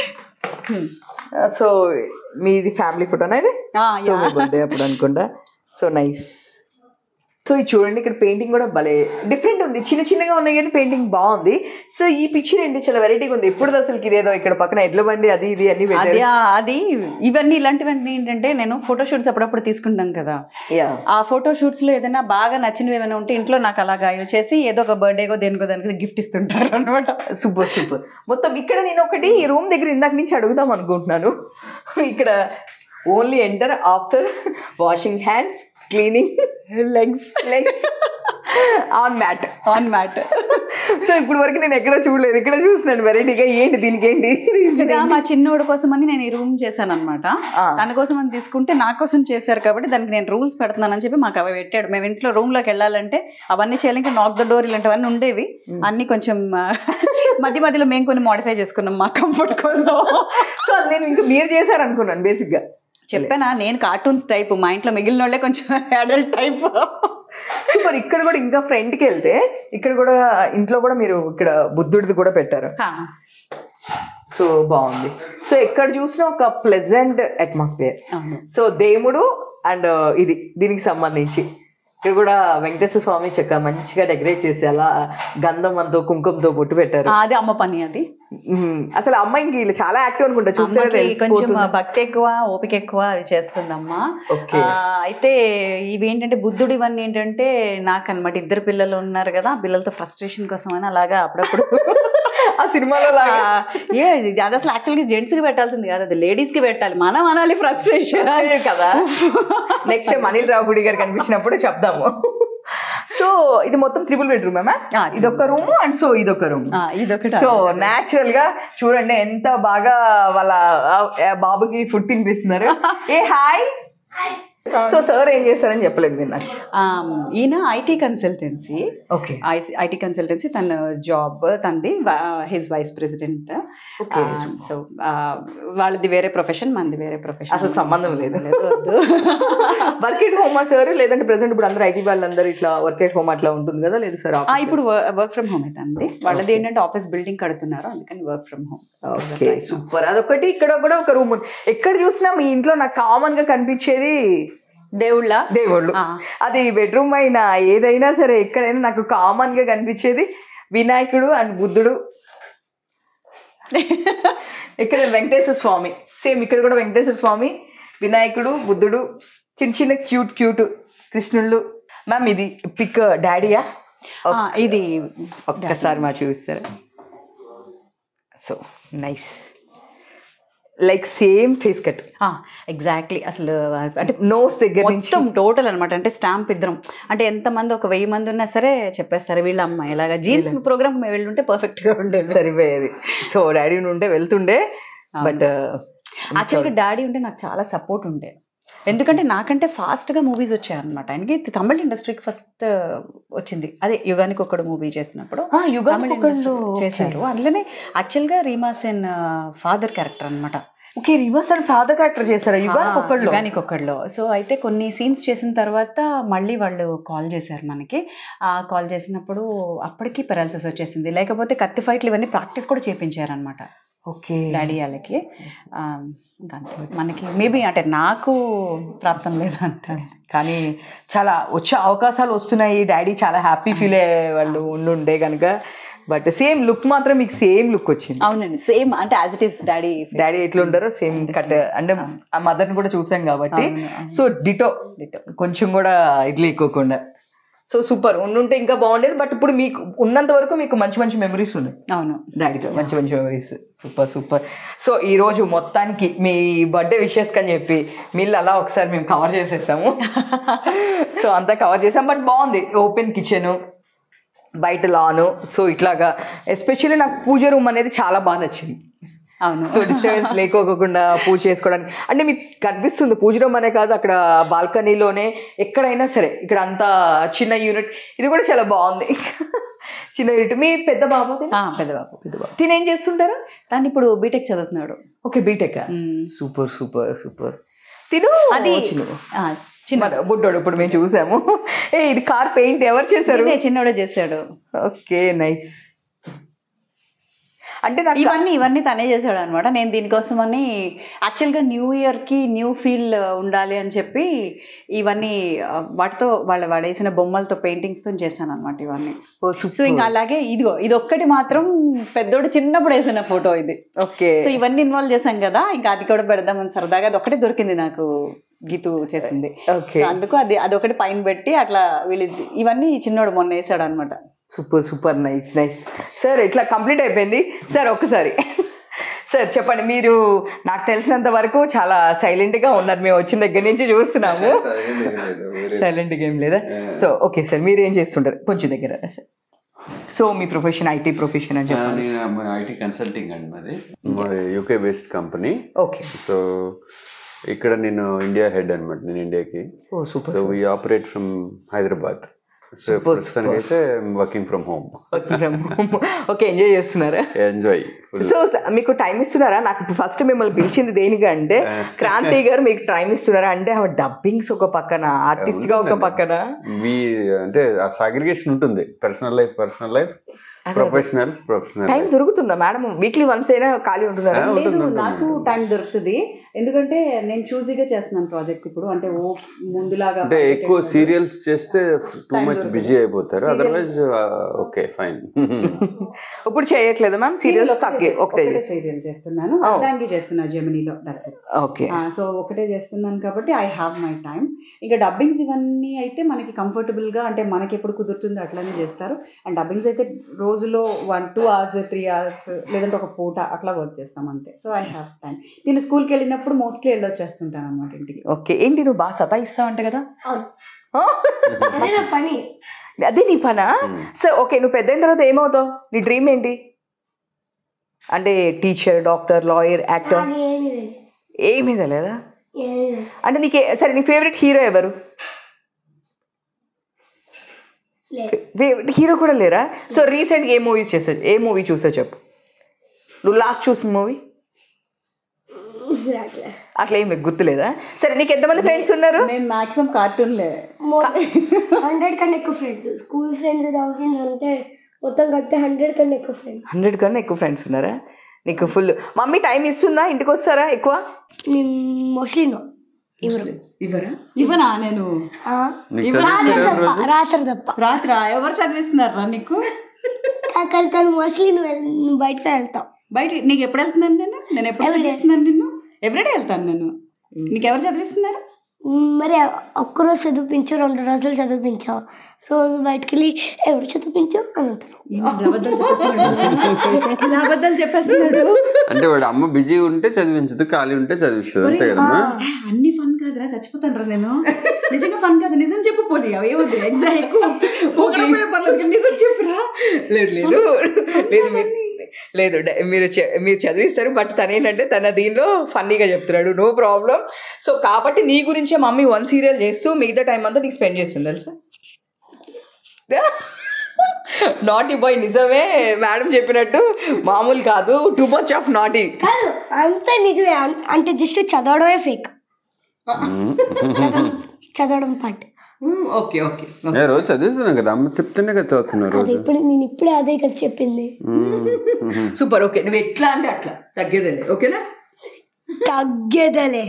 సో మీది ఫ్యామిలీ ఫోటోనా ఇది ఆ, సో యా. మీ బర్త్డే అప్పుడు అనుకుంటా సో నైస్ సో ఇది చూడండి ఇక్కడ పెయింటింగ్ కూడా భలే డిఫరెంట్ ఉంది చిన్న చిన్నగా ఉన్నాయి కానీ పెయింటింగ్ బాగుంది సో ఈ పిక్చర్ ఏంటి చాలా వెరైటీగా ఉంది ఇప్పుడు అసలు ఇదేదో ఇక్కడ పక్కన ఎడ్ల బండి అది ఇది అన్ని అది పెట్టారు ఆ- అది ఇవన్నీ ఇలాంటివన్నీ ఏంటంటే నేను ఫోటో షూట్స్ అప్పుడప్పుడు తీసుకుంటాం కదా యా ఆ ఫోటో షూట్స్ లో ఏదైనా బాగా నచ్చినవి ఏమైనా ఉంటే ఇంట్లో నాకు అలాగా చేసి ఏదో ఒక బర్త్డేకో దేనికో దానికి గిఫ్ట్ ఇస్తుంటారు అనమాట సూపర్ సూపర్ మొత్తం ఇక్కడ నేను ఒకటి ఈ రూమ్ దగ్గర ఇందాక నుంచి అడుగుదాం అనుకుంటున్నాను ఇక్కడ only enter after washing hands cleaning legs legs on mat on mat so ఇప్పుడు వరకు నేను ఎక్కడ చూడలేదు ఇక్కడ చూస్తున్నాను వెరైటీగా ఏంటి దీనికి ఏంటి ఇది మా చిన్నోడు కోసం అని నేను ఈ రూమ్ చేశాను అనమాట ఆ. తన కోసం అని తీసుకుంటే నా కోసం చేశారు కాబట్టి దానికి నేను రూల్స్ పెడుతున్నానని చెప్పి మాకు అవి పెట్టాడు మేము ఇంట్లో రూమ్ లోకి వెళ్ళాలంటే అవన్నీ చేయాలి ఇంకా నాక్ ద డోర్ ఇలాంటివన్నీ ఉండేవి అన్ని కొంచెం ఆ, మధ్య మధ్యలో మేము కొన్ని మాడిఫై చేసుకున్నాం మా కంఫర్ట్ కోసం సో అది నేను ఇంకా మీరు చేశారు అనుకున్నాను బేసిక్ గా చెప్పానా నేను కార్టూన్స్ టైప్ మా ఇంట్లో మిగిలిన వాళ్ళే కొంచెం అడల్ట్ టైప్ సూపర్ ఇక్కడ కూడా ఇంకా ఫ్రంట్ కి వెళ్తే ఇక్కడ కూడా ఇంట్లో కూడా మీరు ఇక్కడ బుద్ధుడిది కూడా పెట్టారు సో బాగుంది సో ఎక్కడ చూసినా ఒక ప్లెజెంట్ అట్మాస్ఫియర్ అవును సో దేవుడు అండ్ ఇది దీనికి సంబంధించి ఇక్కడ కూడా వెంకటేశ్వర స్వామి చెక్క మంచిగా డెకరేట్ చేసి అలా గంధంతో కుంకుమతో బొట్టు పెట్టారు ఆ, అది అమ్మ పని అది మ్మ్. అసలు అమ్మాయికి ఇలా చాలా యాక్టివ్ అనుకుంటా చూస్తే అమ్మకి కొంచెం తెలిసిపోతుంది. భక్తి ఎక్కువ ఓపిక ఎక్కువ అవి చేస్తుందమ్మా ఓకే ఆ, అయితే ఇవి ఏంటంటే బుద్ధుడు ఇవన్నీ ఏంటంటే నాకు అనమాట ఇద్దరు పిల్లలు ఉన్నారు కదా ఆ పిల్లలతో ఫ్రస్ట్రేషన్ కోసం అని అలాగా అప్పుడప్పుడు ఆ సినిమాలో ఆ, లాగా ఏ ఇది అది అసలు యాక్చువల్గా జెంట్స్ కి పెట్టాల్సింది కాదు అది లేడీస్ కి పెట్టాలి మనం అనాలి ఫ్రస్ట్రేషన్ కదా నెక్స్ట్ టైం అనిల్ రావుడి గారు కనిపించినప్పుడు చెప్దాము సో ఇది మొత్తం త్రిపుల్ బెడ్రూమ్ అమ్మా ఆ, ఇదొక రూమ్ అండ్ సో ఇదొక రూమ్ ఇదొకటి సో న్యాచురల్ గా చూడండి ఎంత బాగా వాళ్ళ ఆ, ఆ బాబుకి ఫుడ్ తినిపిస్తున్నారు ఏ హాయ్ సో సార్ ఏం చేస్తారని చెప్పలేదు నేను నాకు ఆ, ఈయన IT consultancy okay IT consultancy తన జాబ్ తనది his vice president Okay. So వాళ్ళది వేరే ప్రొఫెషన్ మనది వేరే ప్రొఫెషన్ అసలు సంబంధం లేదు. వద్దు వర్క్ ఎట్ హోమా సార్ లేదంటే ప్రెసెంట్ ఇప్పుడు అందరూ ఐటీ వాళ్ళందరూ ఇట్లా వర్క్ ఎట్ హోమ్ అట్లా ఉంటుంది కదా లేదు సార్ ఆ, ఇప్పుడు వర్క్ ఫ్రమ్ హోమ్ అయితే అంది వాళ్ళది ఏంటంటే ఆఫీస్ బిల్డింగ్ కడుతున్నారు అందుకని work from home okay super అదొకటి ఇక్కడ కూడా ఒక రూమ్ ఉంది ఎక్కడ చూసినా మీ ఇంట్లో నాకు కామన్ గా కనిపించేది దేవుళ్ళ దేవుళ్ళు ఆ. అది బెడ్రూమ్ అయినా ఏదైనా సరే ఎక్కడైనా నాకు కామన్ గా కనిపించేది వినాయకుడు అండ్ బుద్ధుడు ఇక్కడ వెంకటేశ్వర స్వామి సేమ్ ఇక్కడ కూడా వెంకటేశ్వర స్వామి వినాయకుడు బుద్ధుడు చిన్న చిన్న క్యూట్ క్యూట్ కృష్ణుళ్ళు మ్యామ్ ఇది పిక్ డాడీయా ఆ, ఇది ఒక్కసారి మా చూపిస్తారు so nice like same face cut exactly అసలు అంటే నోస్ దగ్గర నుంచి మొత్తం టోటల్ అనమాట అంటే స్టాంప్ ఇద్దరం అంటే ఎంత మంది ఒక వెయ్యి మంది ఉన్నా సరే చెప్పేస్తారు వీళ్ళ అమ్మాయి ఇలాగా జీన్స్ ప్రోగ్రామ్ మేము వెళ్ళుంటే పర్ఫెక్ట్ గా ఉండేది సరిపోయేది సో డాడీ ఉంటే వెళ్తుండే బట్ యాక్చువల్గా డాడీ ఉంటే నాకు చాలా సపోర్ట్ ఉండే ఎందుకంటే నాకంటే ఫాస్ట్గా మూవీస్ వచ్చాయన్నమాట ఆయనకి తమిళ ఇండస్ట్రీకి ఫస్ట్ వచ్చింది అదే యుగానికి ఒక్కడు మూవీ చేసినప్పుడు తమిళ ఇండస్ట్రీ చేశారు అందులోనే యాక్చువల్గా రీమా సెన్ ఫాదర్ క్యారెక్టర్ అనమాట okay reverse and father character చేశారా యుగానికి ఒక్కళ్ళు యుగానికి ఒక్కడిలో సో అయితే కొన్ని సీన్స్ చేసిన తర్వాత మళ్ళీ వాళ్ళు కాల్ చేశారు మనకి ఆ కాల్ చేసినప్పుడు అప్పటికి పెరాలసిస్ వచ్చేసింది లేకపోతే కత్తి ఫైట్లు ఇవన్నీ ప్రాక్టీస్ కూడా చేపించారనమాట ఓకే డాడీ వాళ్ళకి ఆ, ఇంకా అంతే. మనకి మేబీ అంటే నాకు ప్రాప్తం లేదు అంతే కానీ చాలా వచ్చే అవకాశాలు వస్తున్నాయి డాడీ చాలా హ్యాపీ ఫీల్ అయ్యే వాళ్ళు ఉండుండే కనుక బట్ సేమ్ లుక్ మాత్రం మీకు సేమ్ లుక్ వచ్చింది అవునండి సేమ్ అంటే as it is daddy daddy ఎట్లా ఉంటారో సేమ్ కట్ అంటే ఆ మదర్ని కూడా చూసాం కాబట్టి అవును, అవును. సో డిటో కొంచెం కూడా ఇడ్లీ ఎక్కువకుండా సో సూపర్ ఉండుంటే ఇంకా బాగుండేది బట్ ఇప్పుడు మీకు ఉన్నంత వరకు మీకు మంచి మంచి మెమరీస్ ఉన్నాయి అవును డాడీతో మంచి మంచి మెమరీస్ సూపర్ సూపర్ సో ఈ రోజు మొత్తానికి మీ బర్త్డే విషెస్ కని చెప్పి మిల్ అలా ఒకసారి మేము కవర్ చేసేసాము సో అంతా కవర్ చేసాం బట్ బాగుంది ఓపెన్ కిచెన్ బయట లాను సో ఇట్లాగా ఎస్పెషల్లీ నాకు పూజ రూమ్ అనేది చాలా బాగా నచ్చింది అవును సో డిస్టర్బెన్స్ లేకోకుండా పూజ చేసుకోవడానికి అంటే మీకు కనిపిస్తుంది పూజ రూమ్ అనే కాదు అక్కడ బాల్కనీలోనే ఎక్కడైనా సరే ఇక్కడ అంతా చిన్న యూనిట్ ఇది కూడా చాలా బాగుంది చిన్న యూనిట్ మీ పెద్ద బాబు ఆ, పెద్దబాబు పెద్ద బాబు తినేం చేస్తుంటారు తను ఇప్పుడు బీటెక్ చదువుతున్నాడు ఓకే బీటెక్ మ్మ్. సూపర్ సూపర్ సూపర్ తిను అది చిన్న ఆ, చిన్న మన బుడ్డోడు ఇప్పుడు మేము చూసాము ఏ ఇది కార్ పెయింట్ ఎవరు చేశారు ఇదే చిన్నోడే చేశాడు ఓకే నైస్ అంటే నాకు ఇవన్నీ ఇవన్నీ తనే చేశాడు అనమాట నేను దీనికోసమని యాక్చువల్గా న్యూ ఇయర్కి న్యూ ఫీల్ ఉండాలి అని చెప్పి ఇవన్నీ ఆ, వాటితో వాళ్ళ వాడేసిన బొమ్మలతో పెయింటింగ్స్తో చేశాను అనమాట ఇవన్నీ ఓ, సో super. ఇంకా అలాగే ఇదిగో ఇది ఒక్కటి మాత్రం పెద్దోడు చిన్నప్పుడు వేసిన ఫోటో ఇది ఓకే సో ఇవన్నీ ఇన్వాల్వ్ చేశాం కదా ఇంకా అది కూడా పెడదామని సరదాగా అది ఒకటే దొరికింది నాకు గీతు చేసింది ఓకే సో అందుకు అది అదొకటి పైన పెట్టి అట్లా వీళ్ళు ఇవన్నీ చిన్నోడు మొన్న వేసాడు అనమాట super super nice nice sir ఇట్లా కంప్లీట్ అయిపోయింది సార్ ఒక్కసారి సార్ చెప్పండి మీరు నాకు తెలిసినంత వరకు చాలా సైలెంట్గా ఉన్నారు మేము వచ్చిన దగ్గర నుంచి చూస్తున్నాము సైలెంట్గా ఏం లేదా సో ఓకే సార్ మీరు ఏం చేస్తుంటారు కొంచెం దగ్గర సార్ సో మీ ప్రొఫెషన్ ఐటీ ప్రొఫెషన్ అని చెప్పండి నేను ఐటీ కన్సల్టింగ్ అండి మాది UK based company okay so ఇక్కడ నేను ఇండియా హెడ్ అనమాట నేను ఇండియాకి oh super so we operate from Hyderabad so Super, ప్రస్తుతానికి అయితే working from home okay enjoy చేస్తున్నారా ఎంజాయ్ సో మీకు టైం ఇస్తున్నారా నాకు ఫస్ట్ మిమ్మల్ని పిలిచింది దేనికి అంటే క్రాంతి గారు మీకు టైం ఇస్తున్నారా అంటే ఆమె డబ్బింగ్స్ ఒక పక్కన ఆర్టిస్ట్ గా ఒక పక్కన మీ అంటే ఆ సాగ్రిగేషన్ ఉంటుంది personal life personal life professional professional time దొరుకుతుందా మేడం వీక్లీ వన్స్ అయినా ఖాళీ ఉంటున్నారా ఆ, లేదు ఉంటుంది, ఉంటుంది. నాకు టైం దొరుకుతుంది ఎందుకంటే నేను చూసీగా చేస్తున్నాను ప్రాజెక్ట్స్ ఇప్పుడు అంటే ఓ ముందులాగా అంటే ఎక్కువ సీరియల్స్ చేస్తే టూ Time మచ్ దొరకదు. బిజీ అయిపోతారు Serial- అదర్వైజ్ ఓకే ఫైన్ ఇప్పుడు చేయట్లేదు మ్యామ్ సీరియల్స్ తగ్గి ఒకటే సీరియల్ చేస్తున్నాను Oh. అర్ధాంగి చేస్తున్నా జెమినీలో దట్స్ ఇట్ ఓకే సో ఒకటే చేస్తున్నాను కాబట్టి ఐ హ్యావ్ మై టైం ఇంకా డబ్బింగ్స్ ఇవన్నీ అయితే మనకి comfortable గా అంటే మనకి ఎప్పుడు కుదురుతుందో అట్లానే చేస్తారు అండ్ డబ్బింగ్స్ అయితే రోజులో one two hours three hours లేదంటే ఒక పూట అట్లా వర్క్ చేస్తాం అంతే సో ఐ హ్యావ్ టైం నేను స్కూల్కి వెళ్ళినప్పుడు మోస్ట్లీ వెళ్ళొచ్చేస్తుంటాను అనమాట ఇంటికి ఓకే ఏంటి నువ్వు బాగా సతాయిస్తావు అంట కదా అవును. ఆ? అదే నా పని అదే నీ పనా సో ఓకే నువ్వు పెద్ద అయిన తర్వాత ఏమవుతావు నీ డ్రీమ్ ఏంటి అంటే టీచర్ డాక్టర్ లాయర్ యాక్టర్ నాకు ఏమీ తెలియదు ఏమీ తెలియదా ఏమీ తెలియదు అంటే నీకు సరే నీ ఫేవరెట్ హీరో ఎవరు లేదు హీరో కూడా లేరా సో రీసెంట్గా ఏ మూవీస్ చేసావు ఏ మూవీ చూసావు చెప్పు నువ్వు లాస్ట్ చూసిన మూవీ అట్లా అట్లా ఏమి గుర్తులేదా సరే నీకు ఎంతమంది ఫ్రెండ్స్ ఉన్నారు మేము మాక్సిమం కార్టూన్లే హండ్రెడ్ కన్నా ఎక్కువ friends school friends town friends అంటే మొత్తం కలిపితే హండ్రెడ్ కన్నా ఎక్కువ ఫ్రెండ్స్ హండ్రెడ్ కన్నా ఎక్కువ ఫ్రెండ్స్ ఉన్నారా నీకు ఫుల్ మమ్మీ టైం ఇస్తుందా ఇంటికి వస్తారా ఎక్కువ నేను మోస్ట్లీ నో ఇవ్వరు ఇవ్వరా ఇవ్వనా నేను ఆ, నీకు రాత్రి చదివిస్తారా తప్ప రోజు రాత్రి తప్ప రాత్రి ఎవరు చదివిస్తున్నారా నీకు కా- కానీ కానీ మోస్ట్లీ నువ్వు వెళ్- నువ్వు బయటకు వెళ్తావు బయట నీకు ఎప్పుడు వెళ్తున్నాను నేను నేను ఎప్పుడు Everyday. చదివిస్తున్నాను నిన్ను ఎవ్రీడే వెళ్తాను నేను నీకు ఎవరు చదివిస్తున్నారు మ్, మరి ఒక్కరోజు చదివించావు రెండు రోజులు చదివించావు రోజు బయటకు వెళ్ళి ఎవరు చదివించావు అని అంటారు ఇలా అబద్ధాలు చెప్పేస్తున్నాడు ఇలా అబద్ధాలు చెప్పేస్తున్నాడు అంటే వాడు అమ్మ బిజీ ఉంటే చదివించదు ఖాళీ ఉంటే చదివిస్తుంది అంతే కదమ్మా అన్ని ఫన్ కాదురా చచ్చిపోతాను రా నేను నిజంగా ఫన్ కాదు నిజం చెప్పు పోనీ ఏమొద్దు ఎగ్జామ్ ఎక్కువ పొగడపోయే పర్లేదు కానీ నిజం చెప్పురా లేదు లేదు లేదు మీరు లేదు డ- మీరు చె- మీరు చదివిస్తారు బట్ తను ఏంటంటే తన దీనిలో ఫన్నీగా చెప్తున్నాడు నో ప్రాబ్లం సో కాబట్టి నీ గురించే మమ్మీ వన్ సీరియల్ చేస్తూ మిగతా టైం అంతా నీకు స్పెండ్ చేస్తుంది తెలుసా నాటీ బాయ్ నిజమే మేడం చెప్పినట్టు మామూలు కాదు టూ మచ్ ఆఫ్ నాటీ కాదు అంతా నిజమే అన్- అంటే జస్ట్ చదవడమే ఫేక్ చదవడం చదవడం పార్ట్ ఓకే ఓకే నేను రోజు చదివిస్తున్నాను కదా అమ్మ చెప్తేనే కదా చదువుతున్నా అది రోజు ఇప్పుడు నేను ఇప్పుడే అదే కదా చెప్పింది మ్మ్. సూపర్ ఓకే నువ్వు ఎట్లా అంటే అట్లా తగ్గేదేలే ఓకేనా తగ్గేదలే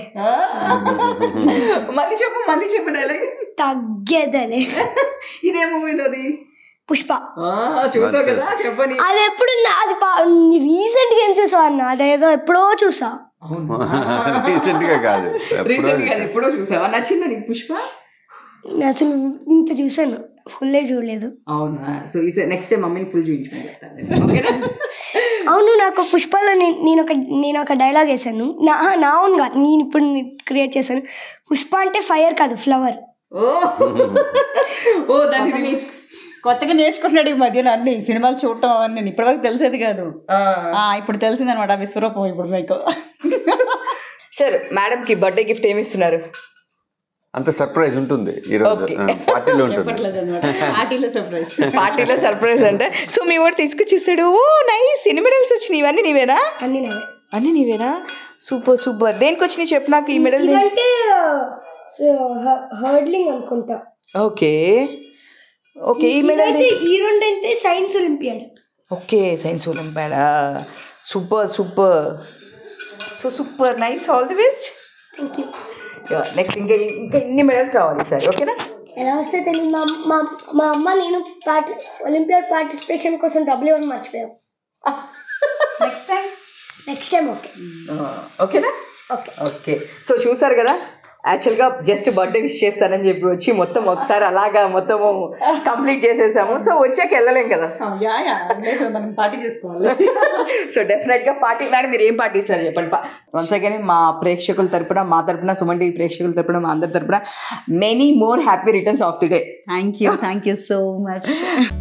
మళ్ళీ చెప్పు మళ్ళీ చెప్పు డైలాగ్ తగ్గేదలే ఇదే మూవీలోది పుష్ప చూసావు కదా చెప్పని అది ఎప్పుడు నా- అది రీసెంట్ గా ఏం చూసా అన్న అదేదో ఎప్పుడో చూసా రీసెంట్ గా కాదు ఎప్పుడో రీసెంట్ గా చూసా. ఎప్పుడో చూసావా నచ్చిందా నీకు పుష్ప నేను అసలు ఇంత చూసాను ఫుల్లే చూడలేదు అవునా సో ఈ నెక్స్ట్ టైం మమ్మీని ఫుల్ చూపించమని చెప్తాను ఓకేనా అవును నాకు పుష్పలో నేను నేను ఒక నేను ఒక డైలాగ్ వేసాను నా నా ఓన్ కాదు నేను ఇప్పుడు క్రియేట్ చేశాను పుష్ప అంటే ఫైర్ కాదు ఫ్లవర్ ఓ ఓ దాన్ని నేను- కొత్తగా నేర్చుకుంటున్నాడు ఈ మధ్యన అన్ని సినిమాలు చూడటం అవన్నీ ఇప్పటివరకు తెలిసేది కాదు ఆ. ఆ, ఇప్పుడు తెలిసిందనమాట విశ్వరూపం ఇప్పుడు మీకు సార్ మేడం కి బర్త్డే గిఫ్ట్ ఏమి ఇస్తున్నారు అంత సర్ప్రైజ్ ఉంటుంది ఈ రోజు Okay. ఆ, పార్టీలో ఉంటుంది చెప్పట్లేదు అనమాట ఆర్టీలో సర్ప్రైజ్ పార్టీలో సర్ప్రైజ్ అంటే సో మీ వాడు తీసుకొచ్చేసాడు ఓ నైస్ ఎన్ని మెడల్స్ వచ్చినాయి ఇవన్నీ నీవేనా అన్ని నావే అన్ని నీవేనా సూపర్ సూపర్ దేనికి వచ్చినాయి చెప్పు నాకు ఈ మెడల్ ఇదంటే హర్డ్లింగ్ అనుకుంటా ఓకే ఓకే ఈ మెడల్ ఇదైతే ఈ రెండు అయితే science olympiad okay science olympiad super super so super nice all the best thank you next ఇంకా ఇంకా ఇన్ని మెడల్స్ రావాలి సార్ ఓకేనా ఎలా వస్తే తెలియదు మా మా మా అమ్మ నేను పార్టి ఒలింపియాడ్ పార్టిసిపేషన్ కోసం డబ్బులు ఇవ్వడం మర్చిపోయాం next time next time okay ఓకేనా ఓకే ఓకే సో చూసారు కదా యాక్చువల్గా జస్ట్ బర్త్డే విష్ చేస్తానని చెప్పి వచ్చి మొత్తం ఒకసారి అలాగా మొత్తము కంప్లీట్ చేసేసాము సో వచ్చాక వెళ్ళలేం కదా యా యా మనం పార్టీ చేసుకోవాలి సో డెఫినెట్గా పార్టీ మేడం మీరు ఏం పార్టీ ఇస్తారు చెప్పండి వన్స్ అగైన్ మా ప్రేక్షకుల తరపున మా తరపున సుమన్ టీవీ ప్రేక్షకుల తరపున మా అందరి తరపున many more happy returns of the day thank you thank you so much